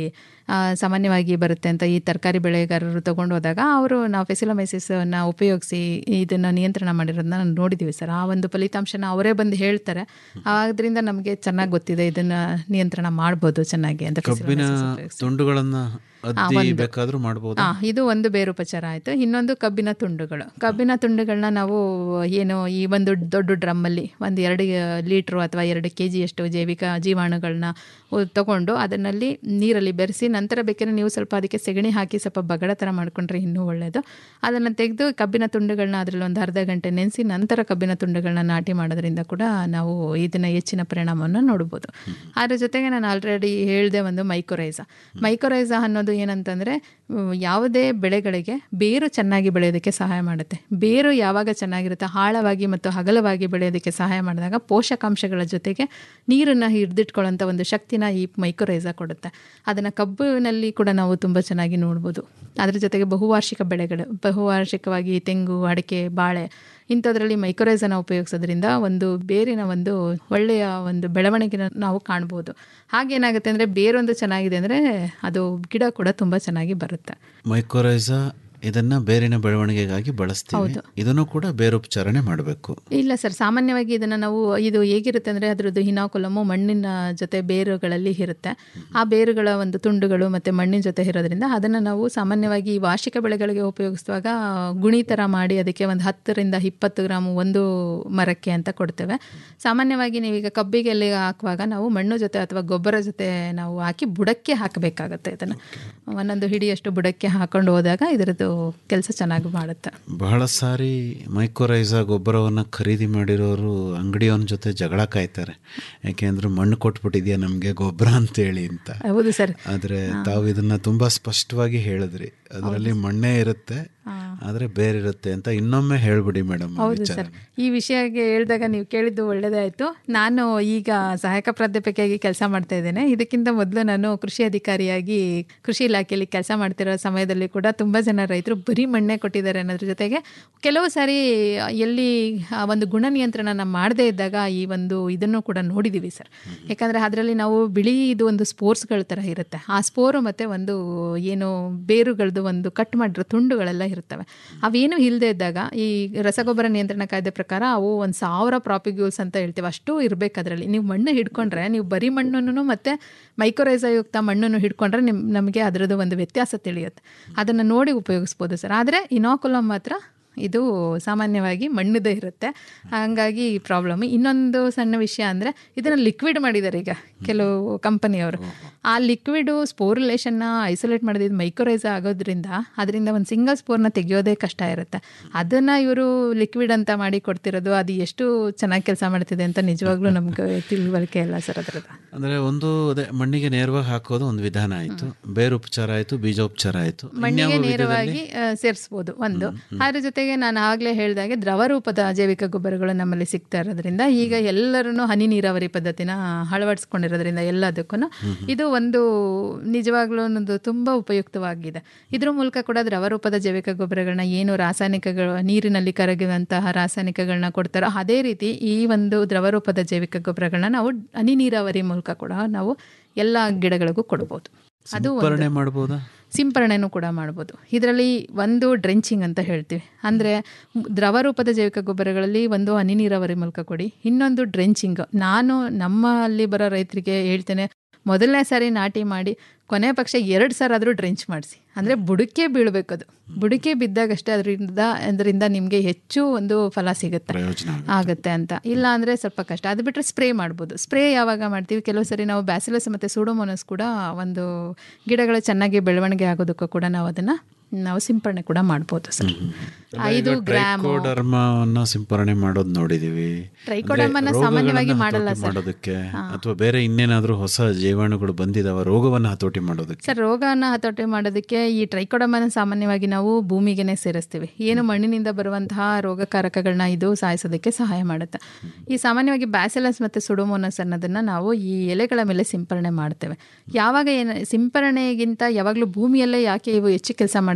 ಆ, ಸಾಮಾನ್ಯವಾಗಿ ಬರುತ್ತೆ ಅಂತ ಈ ತರಕಾರಿ ಬೆಳೆಗಾರರು ತಗೊಂಡು ಹೋದಾಗ ಅವರು ನಾವು ಫೆಸಿಲಮೈಸಿಸನ್ನು ಉಪಯೋಗಿಸಿ ಇದನ್ನು ನಿಯಂತ್ರಣ ಮಾಡಿರೋದನ್ನ ನಾವು ನೋಡಿದ್ದೀವಿ ಸರ್ ಆ ಒಂದು ಫಲಿತಾಂಶನ ಅವರೇ ಬಂದು ಹೇಳ್ತಾರೆ ಆದ್ರಿಂದ ನಮಗೆ ಚೆನ್ನಾಗಿ ಗೊತ್ತಿದೆ ಇದನ್ನು ನಿಯಂತ್ರಣ ಮಾಡ್ಬೋದು ಚೆನ್ನಾಗಿ ಅಂತ ಕಬ್ಬಿನ Physillomyces ಉಪಯೋಗಿಸಿ. ತುಂಡುಗಳನ್ನ ಆ, ಅದ್ದಿ ಒಂದು. ಬೇಕಾದ್ರೂ ಮಾಡ್ಬೋದು ಆ, ಇದು ಒಂದು ಬೇರುಪಚಾರ ಆಯಿತು ಇನ್ನೊಂದು ಕಬ್ಬಿನ ತುಂಡುಗಳು ಕಬ್ಬಿನ ತುಂಡುಗಳನ್ನ ನಾವು ಏನು ಈ ಒಂದು ದೊಡ್ಡ ಡ್ರಮ್ಮಲ್ಲಿ ಒಂದು ಎರಡು ಲೀಟ್ರು ಅಥವಾ ಎರಡು ಕೆ ಜಿಯಷ್ಟು ಜೈವಿಕ ಜೀವಾಣುಗಳನ್ನ ತಗೊಂಡು ಅದನ್ನಲ್ಲಿ ನೀರಲ್ಲಿ ಬೆರೆಸಿ ನಂತರ ಬೇಕಾದ್ರೆ ನೀವು ಸ್ವಲ್ಪ ಅದಕ್ಕೆ ಸೆಗಣಿ ಹಾಕಿ ಸ್ವಲ್ಪ ಬಗಡ ಥರ ಮಾಡ್ಕೊಂಡ್ರೆ ಇನ್ನೂ ಒಳ್ಳೆಯದು ಅದನ್ನು ತೆಗೆದು ಕಬ್ಬಿನ ತುಂಡುಗಳನ್ನ ಅದರಲ್ಲಿ ಒಂದು ಅರ್ಧ ಗಂಟೆ ನೆನೆಸಿ ನಂತರ ಕಬ್ಬಿನ ತುಂಡುಗಳನ್ನ ನಾಟಿ ಮಾಡೋದ್ರಿಂದ ಕೂಡ ನಾವು ಇದನ್ನು ಹೆಚ್ಚಿನ ಪರಿಣಾಮವನ್ನು ನೋಡ್ಬೋದು ಅದ್ರ ಜೊತೆಗೆ ನಾನು ಆಲ್ರೆಡಿ ಹೇಳಿದೆ ಒಂದು ಮೈಕ್ರೋರೈಸಾ ಮೈಕ್ರೋರೈಸಾ ಅನ್ನೋದು ಏನಂತಂದರೆ ಯಾವುದೇ ಬೆಳೆಗಳಿಗೆ ಬೇರು ಚೆನ್ನಾಗಿ ಬೆಳೆಯೋದಕ್ಕೆ ಸಹಾಯ ಮಾಡುತ್ತೆ ಬೇರು ಯಾವಾಗ ಚೆನ್ನಾಗಿರುತ್ತೆ ಆಳವಾಗಿ ಮತ್ತು ಅಗಲವಾಗಿ ಬೆಳೆಯೋದಕ್ಕೆ ಸಹಾಯ ಮಾಡಿದಾಗ ಪೋಷಕಾಂಶಗಳ ಜೊತೆಗೆ ನೀರನ್ನು ಹಿಡಿದಿಟ್ಕೊಳ್ಳೋಂಥ ಒಂದು ಶಕ್ತಿನ ಈ ಮೈಕ್ರೋರೈಸಾ ಕೊಡುತ್ತೆ ಅದನ್ನು ಕಬ್ಬಿನಲ್ಲಿ ಕೂಡ ನಾವು ತುಂಬ ಚೆನ್ನಾಗಿ ನೋಡ್ಬೋದು ಅದ್ರ ಜೊತೆಗೆ ಬಹುವಾರ್ಷಿಕ ಬೆಳೆಗಳು ಬಹುವಾರ್ಷಿಕವಾಗಿ ತೆಂಗು ಅಡಿಕೆ ಬಾಳೆ ಇಂಥದ್ರಲ್ಲಿ ಮೈಕ್ರೋರೈಸನ ಉಪಯೋಗಿಸೋದ್ರಿಂದ ಒಂದು ಬೇರಿನ ಒಂದು ಒಳ್ಳೆಯ ಒಂದು ಬೆಳವಣಿಗೆನ ನಾವು ಕಾಣ್ಬೋದು ಹಾಗೇನಾಗುತ್ತೆ ಅಂದರೆ ಬೇರೊಂದು ಚೆನ್ನಾಗಿದೆ ಅಂದರೆ ಅದು ಗಿಡ ಕೂಡ ತುಂಬ ಚೆನ್ನಾಗಿ ಬರುತ್ತೆ ಮೈಕೋರೈಸಾ ಇದನ್ನ ಬೇರಿನ ಬೆಳವಣಿಗೆಗಾಗಿ ಬಳಸ್ತೀವಿ ಹೌದು. ಇದನ್ನು ಕೂಡ ಬೇರುಪಚಾರಣೆ ಮಾಡಬೇಕು ಇಲ್ಲ ಸರ್ ಸಾಮಾನ್ಯವಾಗಿ ಇದನ್ನು ನಾವು ಇದು ಹೇಗಿರುತ್ತೆ ಅಂದರೆ ಅದರದ್ದು ಹಿನಾಕುಲಮು ಮಣ್ಣಿನ ಜೊತೆ ಬೇರುಗಳಲ್ಲಿ ಇರುತ್ತೆ ಆ ಬೇರುಗಳ ಒಂದು ತುಂಡುಗಳು ಮತ್ತು ಮಣ್ಣಿನ ಜೊತೆ ಇರೋದ್ರಿಂದ ಅದನ್ನು ನಾವು ಸಾಮಾನ್ಯವಾಗಿ ಈ ವಾರ್ಷಿಕ ಬೆಳೆಗಳಿಗೆ ಉಪಯೋಗಿಸುವಾಗ ಗುಣಿ ಥರ ಮಾಡಿ ಅದಕ್ಕೆ ಒಂದು ಹತ್ತರಿಂದ ಇಪ್ಪತ್ತು ಗ್ರಾಮು ಒಂದು ಮರಕ್ಕೆ ಅಂತ ಕೊಡ್ತೇವೆ ಸಾಮಾನ್ಯವಾಗಿ ನೀವೀಗ ಕಬ್ಬಿಗೆಲ್ಲಿ ಹಾಕುವಾಗ ನಾವು ಮಣ್ಣು ಜೊತೆ ಅಥವಾ ಗೊಬ್ಬರ ಜೊತೆ ನಾವು ಹಾಕಿ ಬುಡಕ್ಕೆ ಹಾಕಬೇಕಾಗತ್ತೆ ಇದನ್ನು ಒಂದೊಂದು ಹಿಡಿಯಷ್ಟು ಬುಡಕ್ಕೆ ಹಾಕೊಂಡು ಹೋದಾಗ ಇದರದ್ದು ಕೆಲಸ ಚೆನ್ನಾಗಿ ಮಾಡುತ್ತೆ ಬಹಳ ಸಾರಿ ಮೈಕೋರೈಸಾ ಗೊಬ್ಬರವನ್ನು ಖರೀದಿ ಮಾಡಿರೋರು ಅಂಗಡಿಯವನ ಜೊತೆ ಜಗಳ ಕಾಯ್ತಾರೆ ಯಾಕೆಂದ್ರೆ ಮಣ್ಣು ಕೊಟ್ಬಿಟ್ಟಿದ್ಯಾ ನಮಗೆ ಗೊಬ್ಬರ ಅಂತೇಳಿ ಅಂತ ಹೌದು ಸರ್ ಆದರೆ ತಾವು ಇದನ್ನ ತುಂಬಾ ಸ್ಪಷ್ಟವಾಗಿ ಹೇಳಿದ್ರಿ ಅದರಲ್ಲಿ ಮಣ್ಣೇ ಇರುತ್ತೆ ಆದರೆ ಬೇರೆ ಇರುತ್ತೆ ಅಂತ ಇನ್ನೊಮ್ಮೆ ಹೇಳ್ಬಿಡಿ ಮೇಡಮ್ ಹೌದು ಸರ್ ಈ ವಿಷಯಕ್ಕೆ ಹೇಳಿದಾಗ ನೀವು ಕೇಳಿದ್ದು ಒಳ್ಳೆಯದಾಯಿತು ನಾನು ಈಗ ಸಹಾಯಕ ಪ್ರಾಧ್ಯಾಪಕಿಯಾಗಿ ಕೆಲಸ ಮಾಡ್ತಾ ಇದ್ದೇನೆ ಇದಕ್ಕಿಂತ ಮೊದಲು ನಾನು ಕೃಷಿ ಅಧಿಕಾರಿಯಾಗಿ ಕೃಷಿ ಇಲಾಖೆಯಲ್ಲಿ ಕೆಲಸ ಮಾಡ್ತಿರೋ ಸಮಯದಲ್ಲಿ ಕೂಡ ತುಂಬ ಜನ ರೈತರು ಬರೀ ಮಣ್ಣೆ ಕೊಟ್ಟಿದ್ದಾರೆ ಅನ್ನೋದ್ರ ಜೊತೆಗೆ ಕೆಲವು ಸಾರಿ ಎಲ್ಲಿ ಆ ಒಂದು ಗುಣ ನಿಯಂತ್ರಣನ ಮಾಡದೇ ಇದ್ದಾಗ ಈ ಒಂದು ಇದನ್ನು ಕೂಡ ನೋಡಿದ್ದೀವಿ ಸರ್ ಯಾಕಂದರೆ ಅದರಲ್ಲಿ ನಾವು ಬಿಳಿ ಇದು ಒಂದು ಸ್ಪೋರ್ಟ್ಸ್ಗಳ ಥರ ಇರುತ್ತೆ ಆ ಸ್ಪೋರು ಮತ್ತು ಒಂದು ಏನು ಬೇರುಗಳದ್ದು ಒಂದು ಕಟ್ ಮಾಡಿರೋ ತುಂಡುಗಳೆಲ್ಲ ಇರ್ತವೆ ಅವೇನು ಇಲ್ಲದೆ ಇದ್ದಾಗ ಈ ರಸಗೊಬ್ಬರ ನಿಯಂತ್ರಣ ಕಾಯ್ದೆ ಪ್ರಕಾರ ಅವು ಒಂದು ಸಾವಿರ ಪ್ರಾಪಿಗ್ಯೂಲ್ಸ್ ಅಂತ ಹೇಳ್ತೀವಿ ಅಷ್ಟು ಇರಬೇಕು ಅದರಲ್ಲಿ ನೀವು ಮಣ್ಣು ಹಿಡ್ಕೊಂಡ್ರೆ ನೀವು ಬರೀ ಮಣ್ಣನ್ನು ಮತ್ತು ಮೈಕ್ರೋರೈಸಯುಕ್ತ ಮಣ್ಣನ್ನು ಹಿಡ್ಕೊಂಡ್ರೆ ನಿಮ್ ನಮಗೆ ಅದರದ್ದು ಒಂದು ವ್ಯತ್ಯಾಸ ತಿಳಿಯುತ್ತೆ ಅದನ್ನು ನೋಡಿ ಉಪಯೋಗಿಸ್ಬೋದು ಸರ್ ಆದರೆ ಇನಾಕುಲಮ್ ಮಾತ್ರ ಇದು ಸಾಮಾನ್ಯವಾಗಿ ಮಣ್ಣದೇ ಇರುತ್ತೆ ಹಾಗಾಗಿ ಪ್ರಾಬ್ಲಮ್ ಇನ್ನೊಂದು ಸಣ್ಣ ವಿಷಯ ಅಂದರೆ ಇದನ್ನು ಲಿಕ್ವಿಡ್ ಮಾಡಿದ್ದಾರೆ ಈಗ ಕೆಲವು ಕಂಪನಿಯವರು ಆ ಲಿಕ್ವಿಡು ಸ್ಪೋರ್ಯುಲೇಷನ್ನ ಐಸೋಲೇಟ್ ಮಾಡಿದ ಮೈಕ್ರೋರೈಸ ಆಗೋದ್ರಿಂದ ಅದರಿಂದ ಒಂದು ಸಿಂಗಲ್ ಸ್ಪೋರ್ನ ತೆಗೆಯೋದೇ ಕಷ್ಟ ಇರುತ್ತೆ ಅದನ್ನು ಇವರು ಲಿಕ್ವಿಡ್ ಅಂತ ಮಾಡಿ ಕೊಡ್ತಿರೋದು ಅದು ಎಷ್ಟು ಚೆನ್ನಾಗಿ ಕೆಲಸ ಮಾಡ್ತಿದೆ ಅಂತ ನಿಜವಾಗ್ಲೂ ನಮ್ಗೆ ತಿಳುವಳಿಕೆ ಇಲ್ಲ ಸರ್ ಅದರದ್ದು ಅಂದ್ರೆ ಒಂದು ಅದೇ ಮಣ್ಣಿಗೆ ನೇರವಾಗಿ ಹಾಕೋದು ಒಂದು ವಿಧಾನ ಆಯಿತು ಬೇರು ಉಪಚಾರ ಆಯಿತು ಬೀಜೋಪಚಾರ ಆಯಿತು ಮಣ್ಣಿಗೆ ನೇರವಾಗಿ ಸೇರಿಸ್ಬೋದು ಒಂದು ಅದ್ರ ಜೊತೆಗೆ ನಾನು ಆಗಲೇ ಹೇಳಿದಾಗೆ ದ್ರವ ರೂಪದ ಜೈವಿಕ ಗೊಬ್ಬರಗಳು ನಮ್ಮಲ್ಲಿ ಸಿಗ್ತಾ ಇರೋದ್ರಿಂದ ಈಗ ಎಲ್ಲರೂ ಹನಿ ನೀರಾವರಿ ಪದ್ಧತಿನ ಅಳವಡಿಸ್ಕೊಂಡಿರೋದ್ರಿಂದ ಎಲ್ಲದಕ್ಕೂ ಇದು ಒಂದು ನಿಜವಾಗ್ಲೂ ಒಂದು ತುಂಬ ಉಪಯುಕ್ತವಾಗಿದೆ ಇದ್ರ ಮೂಲಕ ಕೂಡ ದ್ರವ ರೂಪದ ಜೈವಿಕ ಗೊಬ್ಬರಗಳನ್ನ ಏನು ರಾಸಾಯನಿಕಗಳು ನೀರಿನಲ್ಲಿ ಕರಗುವಂತಹ ರಾಸಾಯನಿಕಗಳನ್ನ ಕೊಡ್ತಾರೋ ಅದೇ ರೀತಿ ಈ ಒಂದು ದ್ರವ ರೂಪದ ಜೈವಿಕ ಗೊಬ್ಬರಗಳನ್ನ ನಾವು ಹನಿ ನೀರಾವರಿ ಮೂಲಕ ಕೂಡ ನಾವು ಎಲ್ಲ ಗಿಡಗಳಿಗೂ ಕೊಡ್ಬೋದು ಅದು ಒಂದು- ಸಿಂಪರಣೆ ಮಾಡ್ಬೋದಾ ಸಿಂಪರಣೆನೂ ಕೂಡ ಮಾಡ್ಬೋದು ಇದರಲ್ಲಿ ಒಂದು ಡ್ರೆಂಚಿಂಗ್ ಅಂತ ಹೇಳ್ತೀವಿ ಅಂದರೆ ದ್ರವ ರೂಪದ ಜೈವಿಕ ಗೊಬ್ಬರಗಳಲ್ಲಿ ಒಂದು ಹನಿ ನೀರಾವರಿ ಮೂಲಕ ಕೊಡಿ ಇನ್ನೊಂದು ಡ್ರೆಂಚಿಂಗ್ ನಾನು ನಮ್ಮಲ್ಲಿ ಬರೋ ರೈತರಿಗೆ ಹೇಳ್ತೇನೆ ಮೊದಲನೇ ಸಾರಿ ನಾಟಿ ಮಾಡಿ ಕೊನೆ ಪಕ್ಷ ಎರಡು ಸಾರಿ ಆದರೂ ಡ್ರೆಂಚ್ ಮಾಡಿಸಿ ಅಂದರೆ ಬುಡಕ್ಕೆ ಬೀಳಬೇಕು ಅದು ಬುಡಕ್ಕೆ ಬಿದ್ದಾಗಷ್ಟೇ ಅದರಿಂದ ಅದರಿಂದ ನಿಮಗೆ ಹೆಚ್ಚು ಒಂದು ಫಲ ಸಿಗುತ್ತೆ ಆಗುತ್ತೆ ಅಂತ ಇಲ್ಲ ಅಂದರೆ ಸ್ವಲ್ಪ ಕಷ್ಟ ಅದು ಬಿಟ್ಟರೆ ಸ್ಪ್ರೇ ಮಾಡ್ಬೋದು ಸ್ಪ್ರೇ ಯಾವಾಗ ಮಾಡ್ತೀವಿ ಕೆಲವು ಸರಿ ನಾವು ಬ್ಯಾಸಿಲಸ್ ಮತ್ತು ಸೂಡೋಮೋನಸ್ ಕೂಡ ಒಂದು ಗಿಡಗಳು ಚೆನ್ನಾಗಿ ಬೆಳವಣಿಗೆ ಆಗೋದಕ್ಕೂ ಕೂಡ ನಾವು ಅದನ್ನು ನಾವು ಸಿಂಪರಣೆ ಕೂಡ ಮಾಡ್ಬೋದು ಸರ್ ಐದು ಗ್ರಾಮ್ ಟ್ರೈಕೋಡರ್ಮವನ್ನ ಸಿಂಪರಣೆ ಮಾಡೋದು ನೋಡಿದೀವಿ ಟ್ರೈಕೋಡರ್ಮನ ಅಂದ್ರೆ ಸಾಮಾನ್ಯವಾಗಿ ರೋಗಗಳನ್ನ ಮಾಡಲ್ಲ ಹತೋಟಿ ಸರ್. ಮಾಡೋದಕ್ಕೆ ಅಥವಾ ಬೇರೆ ಇನ್ನೇನಾದ್ರೂ ಹೊಸ ಜೀವಾಣುಗಳು ಬಂದಿದಾವ ರೋಗವನ್ನ ಹತೋಟಿ ಮಾಡೋದಕ್ಕೆ ಸರ್ ರೋಗನ ಹತೋಟಿ ಮಾಡೋದಕ್ಕೆ ಈ ಟ್ರೈಕೋಡಮನ ಸಾಮಾನ್ಯವಾಗಿ ನಾವು ಭೂಮಿಗೆನೆ ಸೇರಿಸ್ತೀವಿ ಏನು ಮಣ್ಣಿನಿಂದ ಬರುವಂತಹ ರೋಗಕಾರಕಗಳನ್ನ ಇದು ಸಾಯಿಸೋದಕ್ಕೆ ಸಹಾಯ ಮಾಡುತ್ತೆ ಈ ಸಾಮಾನ್ಯವಾಗಿ ಬ್ಯಾಸಿಲಸ್ ಮತ್ತು ಸುಡೋಮೋನಸ್ ಅನ್ನೋದನ್ನ ನಾವು ಈ ಎಲೆಗಳ ಮೇಲೆ ಸಿಂಪರಣೆ ಮಾಡ್ತೇವೆ ಯಾವಾಗ ಏನು ಸಿಂಪರಣೆಗಿಂತ ಯಾವಾಗಲೂ ಭೂಮಿಯಲ್ಲೇ ಯಾಕೆ ಇವು ಹೆಚ್ಚು ಕೆಲಸ ಮಾಡ್ತವೆ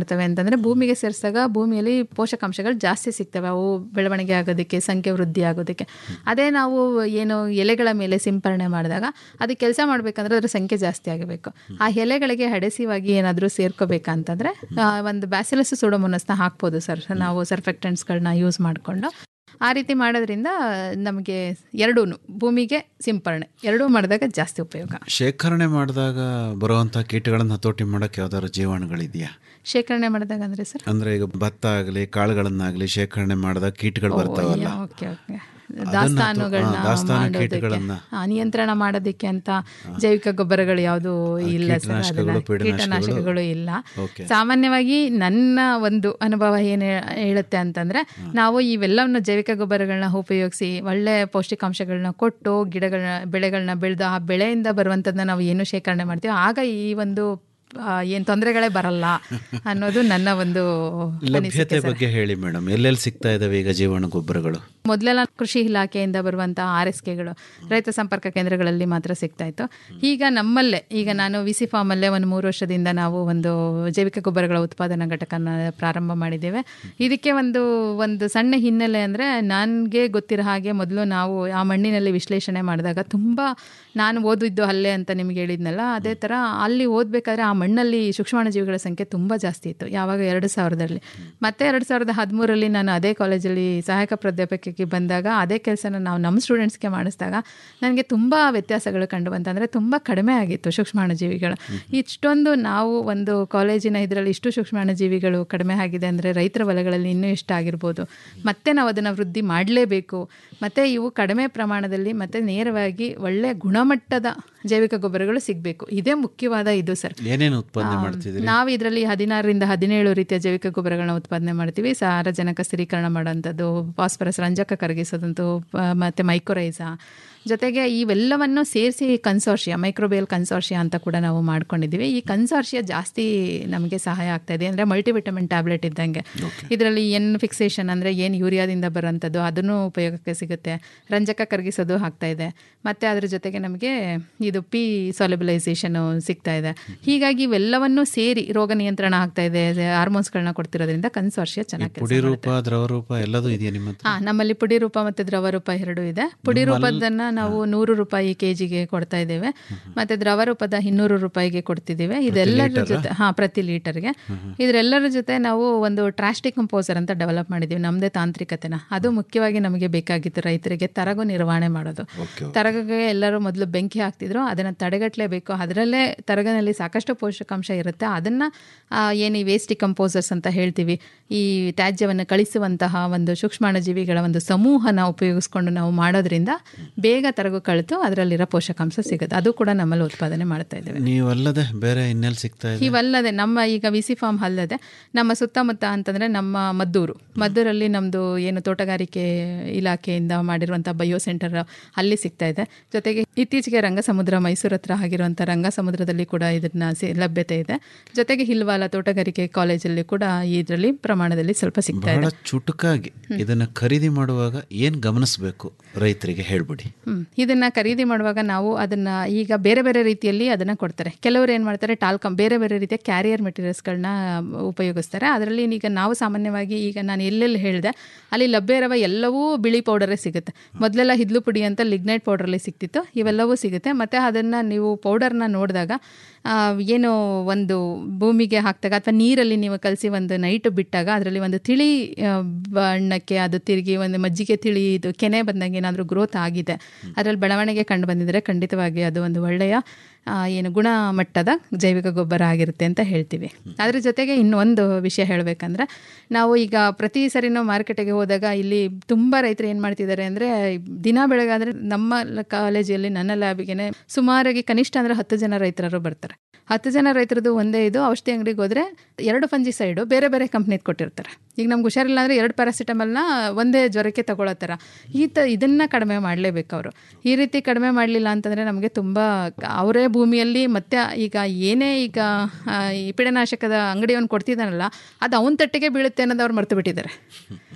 ಮಾಡ್ತವೆ ಅಂತಂದರೆ ಭೂಮಿಗೆ ಸೇರಿಸಿದಾಗ ಭೂಮಿಯಲ್ಲಿ ಪೋಷಕಾಂಶಗಳು ಜಾಸ್ತಿ ಸಿಗ್ತವೆ ಅವು ಬೆಳವಣಿಗೆ ಆಗೋದಕ್ಕೆ ಸಂಖ್ಯೆ ವೃದ್ಧಿ ಆಗೋದಕ್ಕೆ ಅದೇ ನಾವು ಏನು ಎಲೆಗಳ ಮೇಲೆ ಸಿಂಪರಣೆ ಮಾಡಿದಾಗ ಅದು ಕೆಲಸ ಮಾಡಬೇಕಂದ್ರೆ ಅದರ ಸಂಖ್ಯೆ ಜಾಸ್ತಿ ಆಗಬೇಕು ಆ ಎಲೆಗಳಿಗೆ ಅಡೆಸಿವಾಗಿ ಏನಾದರೂ ಸೇರ್ಕೋಬೇಕಂತಂದರೆ ಒಂದು ಬ್ಯಾಸಿಲಸ್ ಸುಡೋಮೊನಸ್ನ ಹಾಕ್ಬೋದು ಸರ್ ನಾವು ಸರ್ಫೆಕ್ಟೆಂಟ್ಸ್ಗಳನ್ನ ಯೂಸ್ ಮಾಡಿಕೊಂಡು ಆ ರೀತಿ ಮಾಡೋದ್ರಿಂದ ನಮಗೆ ಎರಡೂ ಭೂಮಿಗೆ ಸಿಂಪರಣೆ ಎರಡೂ ಮಾಡಿದಾಗ ಜಾಸ್ತಿ ಉಪಯೋಗ ಶೇಖರಣೆ ಮಾಡಿದಾಗ ಬರುವಂಥ ಕೀಟಗಳನ್ನು ಹತೋಟಿ ಮಾಡೋಕ್ಕೆ ಯಾವ್ದಾದ್ರು ಜೀವಾಣುಗಳಿದೆಯಾ ಶೇಖರಣೆ ಮಾಡಿದಾಗ ಅಂದರೆ ಸರ್ ಅಂದರೆ ಈಗ ಭತ್ತ ಆಗಲಿ ಕಾಳುಗಳನ್ನಾಗಲಿ ಶೇಖರಣೆ ಮಾಡಿದಾಗ ಕೀಟಗಳು ಬರ್ತಾವಲ್ಲ ಓಕೆ ಓಕೆ ಅದನ್ನ ದಾಸ್ತಾನುಗಳನ್ನ ಹಾ, ದಾಸ್ತಾನು ಮಾಡೋದಕ್ಕೆ ಕೀಟಗಳನ್ನ. ಹಾ, ನಿಯಂತ್ರಣ ಮಾಡೋದಕ್ಕೆ ಅಂತ ಜೈವಿಕ ಗೊಬ್ಬರಗಳು ಯಾವುದು ಇಲ್ಲ ಸರ್ ಕೀಟನಾಶಕಗಳು, ಅದೆಲ್ಲ ಪೀಡನಾಶಕಗಳು? ಕೀಟನಾಶಕಗಳು ಇಲ್ಲ ಓಕೆ. ಸಾಮಾನ್ಯವಾಗಿ ನನ್ನ ಒಂದು ಅನುಭವ ಏನು ಹೇಳುತ್ತೆ ಅಂತಂದ್ರೆ ನಾವು ಇವೆಲ್ಲವನ್ನು ಜೈವಿಕ ಗೊಬ್ಬರಗಳನ್ನ ಉಪಯೋಗಿಸಿ ಒಳ್ಳೆ ಪೌಷ್ಟಿಕಾಂಶಗಳನ್ನ ಕೊಟ್ಟು ಗಿಡಗಳನ್ನ ಬೆಳೆಗಳನ್ನ ಬೆಳೆದು ಆ ಬೆಳೆಯಿಂದ ಬರುವಂಥದ್ದನ್ನ ನಾವು ಏನು ಶೇಖರಣೆ ಮಾಡ್ತೀವಿ ಆಗ ಈ ಒಂದು ಏನು ತೊಂದರೆಗಳೇ ಬರಲ್ಲ ಅನ್ನೋದು ನನ್ನ ಒಂದು ಲಭ್ಯತೆ ಅನಿಸಿಕೆ ಸರ್. ಬಗ್ಗೆ ಹೇಳಿ ಮೇಡಮ್ ಎಲ್ಲೆಲ್ಲಿ ಸಿಗ್ತಾ ಇದಾವೆ ಈಗ ಜೀವಾಣು ಗೊಬ್ಬರಗಳು ಮೊದಲೆಲ್ಲ ಕೃಷಿ ಇಲಾಖೆಯಿಂದ ಬರುವಂಥ ಆರ್ ಎಸ್ ಕೆಗಳು ರೈತ ಸಂಪರ್ಕ ಕೇಂದ್ರಗಳಲ್ಲಿ ಮಾತ್ರ ಸಿಗ್ತಾ ಇತ್ತು ಈಗ ನಮ್ಮಲ್ಲೇ ಈಗ ನಾನು ವಿ ಸಿ ಫಾರ್ಮಲ್ಲೇ ಒಂದು ಮೂರು ವರ್ಷದಿಂದ ನಾವು ಒಂದು ಜೈವಿಕ ಗೊಬ್ಬರಗಳ ಉತ್ಪಾದನಾ ಘಟಕನ ಪ್ರಾರಂಭ ಮಾಡಿದ್ದೇವೆ ಇದಕ್ಕೆ ಒಂದು ಒಂದು ಸಣ್ಣ ಹಿನ್ನೆಲೆ ಅಂದರೆ ನನಗೆ ಗೊತ್ತಿರೋ ಹಾಗೆ ಮೊದಲು ನಾವು ಆ ಮಣ್ಣಿನಲ್ಲಿ ವಿಶ್ಲೇಷಣೆ ಮಾಡಿದಾಗ ತುಂಬ ನಾನು ಓದಿದ್ದು ಅಲ್ಲೇ ಅಂತ ನಿಮ್ಗೆ ಹೇಳಿದ್ನಲ್ಲ ಅದೇ ಥರ ಅಲ್ಲಿ ಓದಬೇಕಾದ್ರೆ ಆ ಮಣ್ಣಲ್ಲಿ ಸೂಕ್ಷ್ಮಾಣುಜೀವಿಗಳ ಸಂಖ್ಯೆ ತುಂಬ ಜಾಸ್ತಿ ಇತ್ತು ಯಾವಾಗ ಎರಡು ಸಾವಿರದಲ್ಲಿ ಮತ್ತೆ ಎರಡು ಸಾವಿರದ ಹದಿಮೂರರಲ್ಲಿ ನಾನು ಅದೇ ಕಾಲೇಜಲ್ಲಿ ಸಹಾಯಕ ಪ್ರಾಧ್ಯಾಪಕಕ್ಕೆ ಬಂದಾಗ ಅದೇ ಕೆಲಸನ ನಾವು ನಮ್ಮ ಸ್ಟೂಡೆಂಟ್ಸ್ಗೆ ಮಾಡಿಸಿದಾಗ ನನಗೆ ತುಂಬ ವ್ಯತ್ಯಾಸಗಳು ಕಂಡು ಬಂತಂದರೆ ತುಂಬ ಕಡಿಮೆ ಆಗಿತ್ತು ಸೂಕ್ಷ್ಮಾಣುಜೀವಿಗಳು ಇಷ್ಟೊಂದು ನಾವು ಒಂದು ಕಾಲೇಜಿನ ಇದರಲ್ಲಿ ಇಷ್ಟು ಸೂಕ್ಷ್ಮಾಣುಜೀವಿಗಳು ಕಡಿಮೆ ಆಗಿದೆ ಅಂದರೆ ರೈತರ ಹೊಲಗಳಲ್ಲಿ ಇನ್ನೂ ಇಷ್ಟ ಆಗಿರ್ಬೋದು ಮತ್ತೆ ನಾವು ಅದನ್ನು ವೃದ್ಧಿ ಮಾಡಲೇಬೇಕು ಮತ್ತು ಇವು ಕಡಿಮೆ ಪ್ರಮಾಣದಲ್ಲಿ ಮತ್ತು ನೇರವಾಗಿ ಒಳ್ಳೆಯ ಗುಣಮಟ್ಟದ ಜೈವಿಕ ಗೊಬ್ಬರಗಳು ಸಿಗಬೇಕು ಇದೇ ಮುಖ್ಯವಾದ ಇದು ಸರ್ ಏನೇನು ಉತ್ಪಾದನೆ ಆಮ್, ಮಾಡ್ತಿದ್ದೀರಿ ನಾವು ಇದರಲ್ಲಿ ಹದಿನಾರರಿಂದ ಹದಿನೇಳು ರೀತಿಯ ಜೈವಿಕ ಗೊಬ್ಬರಗಳನ್ನ ಉತ್ಪಾದನೆ ಮಾಡ್ತೀವಿ ಸಾರಜನಕ ಸ್ಥಿರೀಕರಣ ಮಾಡೋಂಥದ್ದು ಫಾಸ್ಫರಸ್ ರಂಜಕ ಕರಗಿಸೋದಂತು ಪ- ಮತ್ತೆ ಮೈಕ್ರೋರೈಸಾ ಜೊತೆಗೆ ಇವೆಲ್ಲವನ್ನು ಸೇರಿಸಿ ಕನ್ಸೋರ್ಷಿಯ ಮೈಕ್ರೋಬೇಲ್ ಕನ್ಸೋರ್ಷಿಯ ಅಂತ ಕೂಡ ನಾವು ಮಾಡ್ಕೊಂಡಿದ್ದೀವಿ ಈ ಕನ್ಸೋರ್ಷಿಯ ಜಾಸ್ತಿ ನಮಗೆ ಸಹಾಯ ಆಗ್ತಾ ಇದೆ ಅಂದರೆ ಮಲ್ಟಿವಿಟಮಿನ್ ಟ್ಯಾಬ್ಲೆಟ್ ಇದ್ದಂಗೆ ಇದರಲ್ಲಿ ಎನ್ ಫಿಕ್ಸೇಷನ್ ಅಂದರೆ ಏನು ಯೂರಿಯಾದಿಂದ ಬರೋಂಥದ್ದು ಅದನ್ನು ಉಪಯೋಗಕ್ಕೆ ಸಿಗುತ್ತೆ ರಂಜಕ ಕರಗಿಸೋದು ಆಗ್ತಾ ಇದೆ ಮತ್ತು ಅದ್ರ ಜೊತೆಗೆ ನಮಗೆ ಇದು ಪಿ ಸಾಲಿಬಲೈಸೇಷನು ಸಿಗ್ತಾ ಇದೆ ಹೀಗಾಗಿ ಇವೆಲ್ಲವನ್ನೂ ಸೇರಿ ರೋಗ ನಿಯಂತ್ರಣ ಆಗ್ತಾ ಇದೆ ಹಾರ್ಮೋನ್ಸ್ಗಳನ್ನ ಕೊಡ್ತಿರೋದ್ರಿಂದ ಕನ್ಸೋರ್ಷಿಯ ಚೆನ್ನಾಗಿ ಕೆಲಸ ಪುಡಿ ರೂಪ ದ್ರವ ರೂಪ ಎಲ್ಲದೂ ಇದೆಯಾ ನಿಮ್ಮ ಹತ್ರ ಹಾ ನಮ್ಮಲ್ಲಿ ಪುಡಿ ರೂಪ ಮತ್ತು ದ್ರವ ರೂಪ ಎರಡು ಇದೆ ಪುಡಿ ರೂಪದನ್ನ ನಾವು ನೂರು ರೂಪಾಯಿ ಕೆ ಜಿಗೆ ಕೊಡ್ತಾ ಇದ್ದೇವೆ ಮತ್ತೆ ದ್ರವ ರೂಪದ ಇನ್ನೂರು ರೂಪಾಯಿಗೆ ಕೊಡ್ತಿದ್ದೇವೆ ಇದೆಲ್ಲರ ಲೀಟರ್ರಾ? ಜೊತೆ ಹಾ ಪ್ರತಿ ಲೀಟರ್ಗೆ ಇದರೆಲ್ಲರ ಜೊತೆ ನಾವು ಒಂದು ಟ್ರಾಸ್ಟಿಕ್ ಕಂಪೋಸರ್ ಅಂತ ಡೆವಲಪ್ ಮಾಡಿದ್ದೀವಿ ನಮ್ಮದೇ ತಾಂತ್ರಿಕತೆನ ಅದು ಮುಖ್ಯವಾಗಿ ನಮಗೆ ಬೇಕಾಗಿತ್ತು ರೈತರಿಗೆ ತರಗು ನಿರ್ವಹಣೆ ಮಾಡೋದು ತರಗಗೆ ಎಲ್ಲರೂ ಮೊದಲು ಬೆಂಕಿ ಹಾಕ್ತಿದ್ರು ಅದನ್ನು ತಡೆಗಟ್ಟಲೇಬೇಕು ಅದರಲ್ಲೇ ತರಗನಲ್ಲಿ ಸಾಕಷ್ಟು ಪೋಷಕಾಂಶ ಇರುತ್ತೆ ಅದನ್ನು ಏನು ಈ ವೇಸ್ಟ್ ಕಂಪೋಸರ್ಸ್ ಅಂತ ಹೇಳ್ತೀವಿ ಈ ತ್ಯಾಜ್ಯವನ್ನು ಕಳಿಸುವಂತಹ ಒಂದು ಸೂಕ್ಷ್ಮಾಣುಜೀವಿಗಳ ಒಂದು ಸಮೂಹನ ಉಪಯೋಗಿಸ್ಕೊಂಡು ನಾವು ಮಾಡೋದ್ರಿಂದ ಬೇಗ ತರಗು ಕಳಿತು ಅದರಲ್ಲಿರೋ ಪೋಷಕಾಂಶ ಸಿಗುತ್ತೆ ಅದು ಕೂಡ ನಮ್ಮಲ್ಲಿ ಉತ್ಪಾದನೆ ಮಾಡ್ತಾ ಇದ್ದೇವೆ ನೀವಲ್ಲದೆ ಬೇರೆ ಇನ್ನೆಲ್ಲಿ ಸಿಗ್ತಾ ಇದೆ ಇವಲ್ಲದೆ ನಮ್ಮ ಈಗ ವಿ ಸಿ ಫಾರ್ಮ್ ಅಲ್ಲದೆ ನಮ್ಮ ಸುತ್ತಮುತ್ತ ಅಂತಂದರೆ ನಮ್ಮ ಮದ್ದೂರು ಮದ್ದೂರಲ್ಲಿ ನಮ್ಮದು ಏನು ತೋಟಗಾರಿಕೆ ಇಲಾಖೆಯಿಂದ ಮಾಡಿರುವಂಥ ಬಯೋ ಸೆಂಟರ್ ಅಲ್ಲಿ ಸಿಗ್ತಾ ಇದೆ ಜೊತೆಗೆ ಇತ್ತೀಚೆಗೆ ರಂಗಸಮುದ್ರ ಮೈಸೂರು ಹತ್ರ ಆಗಿರುವಂಥ ರಂಗಸಮುದ್ರದಲ್ಲಿ ಕೂಡ ಇದನ್ನ ಸಿ- ಲಭ್ಯತೆ ಇದೆ ಜೊತೆಗೆ ಹಿಲ್ವಾಲ ತೋಟಗಾರಿಕೆ ಕಾಲೇಜಲ್ಲಿ ಕೂಡ ಇದರಲ್ಲಿ ಪ್ರಮಾಣದಲ್ಲಿ ಸ್ವಲ್ಪ ಸಿಗ್ತಾ ಬಹಳ ಇದೆ ಚುಟುಕಾಗಿ ಇದನ್ನ ಖರೀದಿ ಮಾಡುವಾಗ ಏನ್ ಗಮನಿಸಬೇಕು ರೈತರಿಗೆ ಹೇಳ್ಬಿಡಿ ಹ್ಮ್. ಇದನ್ನ ಖರೀದಿ ಮಾಡುವಾಗ ನಾವು ಅದನ್ನ ಈಗ ಬೇರೆ ಬೇರೆ ರೀತಿಯಲ್ಲಿ ಅದನ್ನ ಕೊಡ್ತಾರೆ ಕೆಲವರು ಏನು ಮಾಡ್ತಾರೆ ಟಾಲ್ಕಮ್ ಬೇರೆ ಬೇರೆ ರೀತಿಯ ಕ್ಯಾರಿಯರ್ ಮೆಟೀರಿಯಲ್ಸ್ಗಳನ್ನ ಉಪಯೋಗಿಸ್ತಾರೆ ಅದರಲ್ಲಿ ಈಗ ನಾವು ಸಾಮಾನ್ಯವಾಗಿ ಈಗ ನಾನು ಎಲ್ಲೆಲ್ಲಿ ಹೇಳಿದೆ ಅಲ್ಲಿ ಲಭ್ಯ ಇರುವ ಎಲ್ಲವೂ ಬಿಳಿ ಪೌಡರೇ ಸಿಗುತ್ತೆ ಮೊದಲೆಲ್ಲ ಹಿದ್ಲು ಪುಡಿ ಅಂತ ಲಿಗ್ನೈಟ್ ಪೌಡರಲ್ಲಿ ಸಿಗ್ತಿತ್ತು ಇವೆಲ್ಲವೂ ಸಿಗುತ್ತೆ ಮತ್ತು ಅದನ್ನು ನೀವು ಪೌಡರ್ನ ನೋಡಿದಾಗ ಆ, ಏನು ಒಂದು ಭೂಮಿಗೆ ಹಾಕಿದಾಗ ಅಥವಾ ನೀರಲ್ಲಿ ನೀವು ಕಲಸಿ ಒಂದು ನೈಟ್ ಬಿಟ್ಟಾಗ ಅದರಲ್ಲಿ ಒಂದು ತಿಳಿ ಆ, ಬಣ್ಣಕ್ಕೆ ಅದು ತಿರುಗಿ ಒಂದು ಮಜ್ಜಿಗೆ ತಿಳಿ ಇದು ಕೆನೆ ಬಂದಂಗೆ ಏನಾದರೂ ಗ್ರೋತ್ ಆಗಿದೆ ಅದರಲ್ಲಿ ಬೆಳವಣಿಗೆ ಕಂಡು ಬಂದಿದ್ದರೆ ಖಂಡಿತವಾಗಿ ಅದು ಒಂದು ಒಳ್ಳೆಯ ಆ, ಏನು ಗುಣಮಟ್ಟದ ಜೈವಿಕ ಗೊಬ್ಬರ ಆಗಿರುತ್ತೆ ಅಂತ ಹೇಳ್ತೀವಿ ಅದ್ರ ಜೊತೆಗೆ ಇನ್ನೊಂದು ವಿಷಯ ಹೇಳಬೇಕಂದ್ರೆ ನಾವು ಈಗ ಪ್ರತಿ ಸರಿನೂ ಮಾರ್ಕೆಟಿಗೆ ಹೋದಾಗ ಇಲ್ಲಿ ತುಂಬ ರೈತರು ಏನು ಮಾಡ್ತಿದ್ದಾರೆ ಅಂದರೆ ದಿನ ಬೆಳಗಾದ್ರೆ ನಮ್ಮ ಕಾಲೇಜಲ್ಲಿ ನನ್ನ ಲ್ಯಾಬಿಗೆ ಸುಮಾರಾಗಿ ಕನಿಷ್ಠ ಅಂದರೆ ಹತ್ತು ಜನ ರೈತರು ಬರ್ತಾರೆ ಹತ್ತು ಜನ ರೈತರದ್ದು ಒಂದೇ ಇದು ಔಷಧಿ ಅಂಗಡಿಗೆ ಹೋದರೆ ಎರಡು ಫಂಜಿ ಸೈಡು ಬೇರೆ ಬೇರೆ ಕಂಪ್ನಿದು ಕೊಟ್ಟಿರ್ತಾರೆ ಈಗ ನಮ್ಗೆ ಹುಷಾರಿಲ್ಲ ಅಂದರೆ ಎರಡು ಪ್ಯಾರಾಸಿಟಮಲ್ನ ಒಂದೇ ಜ್ವರಕ್ಕೆ ತಗೊಳ್ಳೋ ಥರ ಈ ತ ಇದನ್ನು ಕಡಿಮೆ ಮಾಡಲೇಬೇಕು ಅವರು ಈ ರೀತಿ ಕಡಿಮೆ ಮಾಡಲಿಲ್ಲ ಅಂತಂದರೆ ನಮಗೆ ತುಂಬ ಅವರೇ ಭೂಮಿಯಲ್ಲಿ ಮತ್ತೆ ಈಗ ಏನೇ ಈಗ ಆ, ಈ ಪೀಡನಾಶಕದ ಅಂಗಡಿಯವನು ಕೊಡ್ತಿದ್ದಾನಲ್ಲ ಅದು ಅವನ ತಟ್ಟೆಗೆ ಬೀಳುತ್ತೆ ಅನ್ನೋದು ಅವ್ರು ಮರ್ತು ಬಿಟ್ಟಿದ್ದಾರೆ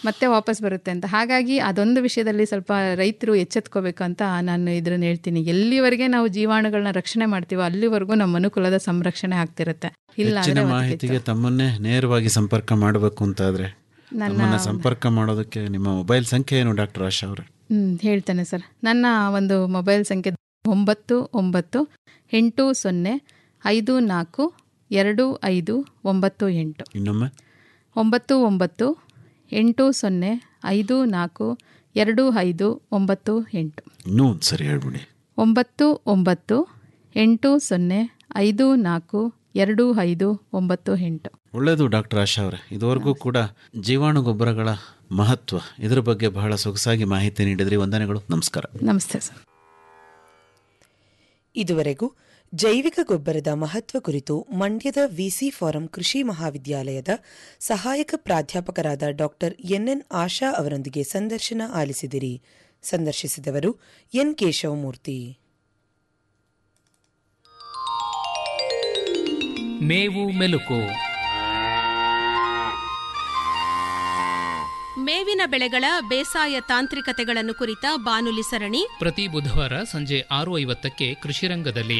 ಮತ್ತೆ ವಾಪಸ್ ಬರುತ್ತೆ ಅಂತ ಹಾಗಾಗಿ ಅದೊಂದು ವಿಷಯದಲ್ಲಿ ಸ್ವಲ್ಪ ರೈತರು ಎಚ್ಚೆತ್ಕೋಬೇಕು ಅಂತ ನಾನು ಇದ್ರನ್ನ ಹೇಳ್ತೀನಿ ಎಲ್ಲಿವರೆಗೆ ನಾವು ಜೀವಾಣುಗಳನ್ನ ರಕ್ಷಣೆ ಮಾಡ್ತೀವೋ ಅಲ್ಲಿವರೆಗೂ ನಮ್ಮ ಮನುಕುಲದ ಸಂರಕ್ಷಣೆ ಆಗ್ತಿರುತ್ತೆ ಇಲ್ಲ ಹೆಚ್ಚಿನ ಅಂದ್ರೆ ಮಾಹಿತಿಗೆ ತಮ್ಮನ್ನೇ ನೇರವಾಗಿ ಸಂಪರ್ಕ ಮಾಡಬೇಕು ಅಂತಾದ್ರೆ ನನ್ನ- ನಮ್ಮನ್ನ ಸಂಪರ್ಕ ಮಾಡೋದಕ್ಕೆ ನಿಮ್ಮ ಮೊಬೈಲ್ ಸಂಖ್ಯೆ ಏನು ಡಾಕ್ಟರ್ ಆಶಾ ಅವರೇ ಹ್ಮ್ ಹೇಳ್ತೇನೆ ಸರ್ ನನ್ನ ಒಂದು ಮೊಬೈಲ್ ಸಂಖ್ಯೆ ಒಂಬತ್ತು ಒಂಬತ್ತು ಎಂಟು ಸೊನ್ನೆ ಐದು ನಾಲ್ಕು ಎರಡು ಐದು ಒಂಬತ್ತು ಎಂಟು ಇನ್ನೊಮ್ಮೆ ಒಂಬತ್ತು ಒಂಬತ್ತು ಎಂಟು ಸೊನ್ನೆ ಐದು ನಾಲ್ಕು ಎರಡು ಐದು ಒಂಬತ್ತು ಎಂಟು ಇನ್ನೂ ಒಂದು ಸರಿ ಹೇಳ್ಬಿಡಿ ಒಂಬತ್ತು ಒಂಬತ್ತು ಎಂಟು ಸೊನ್ನೆ ಐದು ನಾಲ್ಕು ಎರಡು ಐದು ಒಂಬತ್ತು ಎಂಟು ಒಳ್ಳೆಯದು ಡಾಕ್ಟರ್ ಆಶಾ ಅವರೇ ಇದುವರೆಗೂ ಕೂಡ ಜೀವಾಣು ಗೊಬ್ಬರಗಳ ಮಹತ್ವ ಇದರ ಬಗ್ಗೆ ಬಹಳ ಸೊಗಸಾಗಿ ಮಾಹಿತಿ ನೀಡಿದ್ರಿ ವಂದನೆಗಳು ನಮಸ್ಕಾರ ನಮಸ್ತೆ ಸರ್ ಇದುವರೆಗೂ ಜೈವಿಕ ಗೊಬ್ಬರದ ಮಹತ್ವ ಕುರಿತು ಮಂಡ್ಯದ ವಿಸಿ ಫಾರಂ ಕೃಷಿ ಮಹಾವಿದ್ಯಾಲಯದ ಸಹಾಯಕ ಪ್ರಾಧ್ಯಾಪಕರಾದ ಡಾಕ್ಟರ್ ಎನ್ಎನ್ ಆಶಾ ಅವರೊಂದಿಗೆ ಸಂದರ್ಶನ ಆಲಿಸಿದಿರಿ ಸಂದರ್ಶಿಸಿದವರು ಎನ್ ಕೇಶವಮೂರ್ತಿ ಮೇವು ಮೆಲುಕು ಮೇವಿನ ಬೆಳೆಗಳ ಬೇಸಾಯ ತಾಂತ್ರಿಕತೆಗಳನ್ನು ಕುರಿತ ಬಾನುಲಿ ಸರಣಿ ಪ್ರತಿ ಬುಧವಾರ ಸಂಜೆ ಆರು ಐವತ್ತಕ್ಕೆ ಕೃಷಿರಂಗದಲ್ಲಿ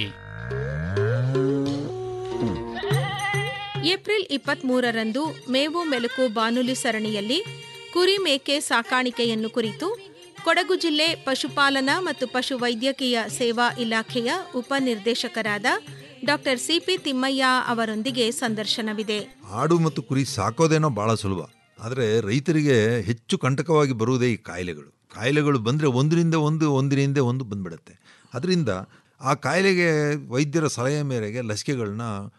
ಏಪ್ರಿಲ್ ಇಪ್ಪತ್ಮೂರರಂದು ಮೇವು ಮೆಲುಕು ಬಾನುಲಿ ಸರಣಿಯಲ್ಲಿ ಕುರಿ ಮೇಕೆ ಸಾಕಾಣಿಕೆಯನ್ನು ಕುರಿತು ಕೊಡಗು ಜಿಲ್ಲೆ ಪಶುಪಾಲನಾ ಮತ್ತು ಪಶು ವೈದ್ಯಕೀಯ ಸೇವಾ ಇಲಾಖೆಯ ಉಪನಿರ್ದೇಶಕರಾದ ಡಾಕ್ಟರ್ ಸಿಪಿ ತಿಮ್ಮಯ್ಯ ಅವರೊಂದಿಗೆ ಸಂದರ್ಶನವಿದೆ ಆಡು ಮತ್ತು ಕುರಿ ಸಾಕೋದೇನೋ ಭಾಳ ಸುಲಭ ಆದರೆ ರೈತರಿಗೆ ಹೆಚ್ಚು ಕಂಟಕವಾಗಿ ಬರುವುದೇ ಈ ಕಾಯಿಲೆಗಳು ಕಾಯಿಲೆಗಳು ಬಂದರೆ ಒಂದರಿಂದ ಒಂದು ಒಂದರಿಂದ ಒಂದು ಬಂದ್ಬಿಡುತ್ತೆ ಅದರಿಂದ ಆ ಕಾಯಿಲೆಗೆ ವೈದ್ಯರ ಸಲಹೆ ಮೇರೆಗೆ ಲಸಿಕೆಗಳನ್ನ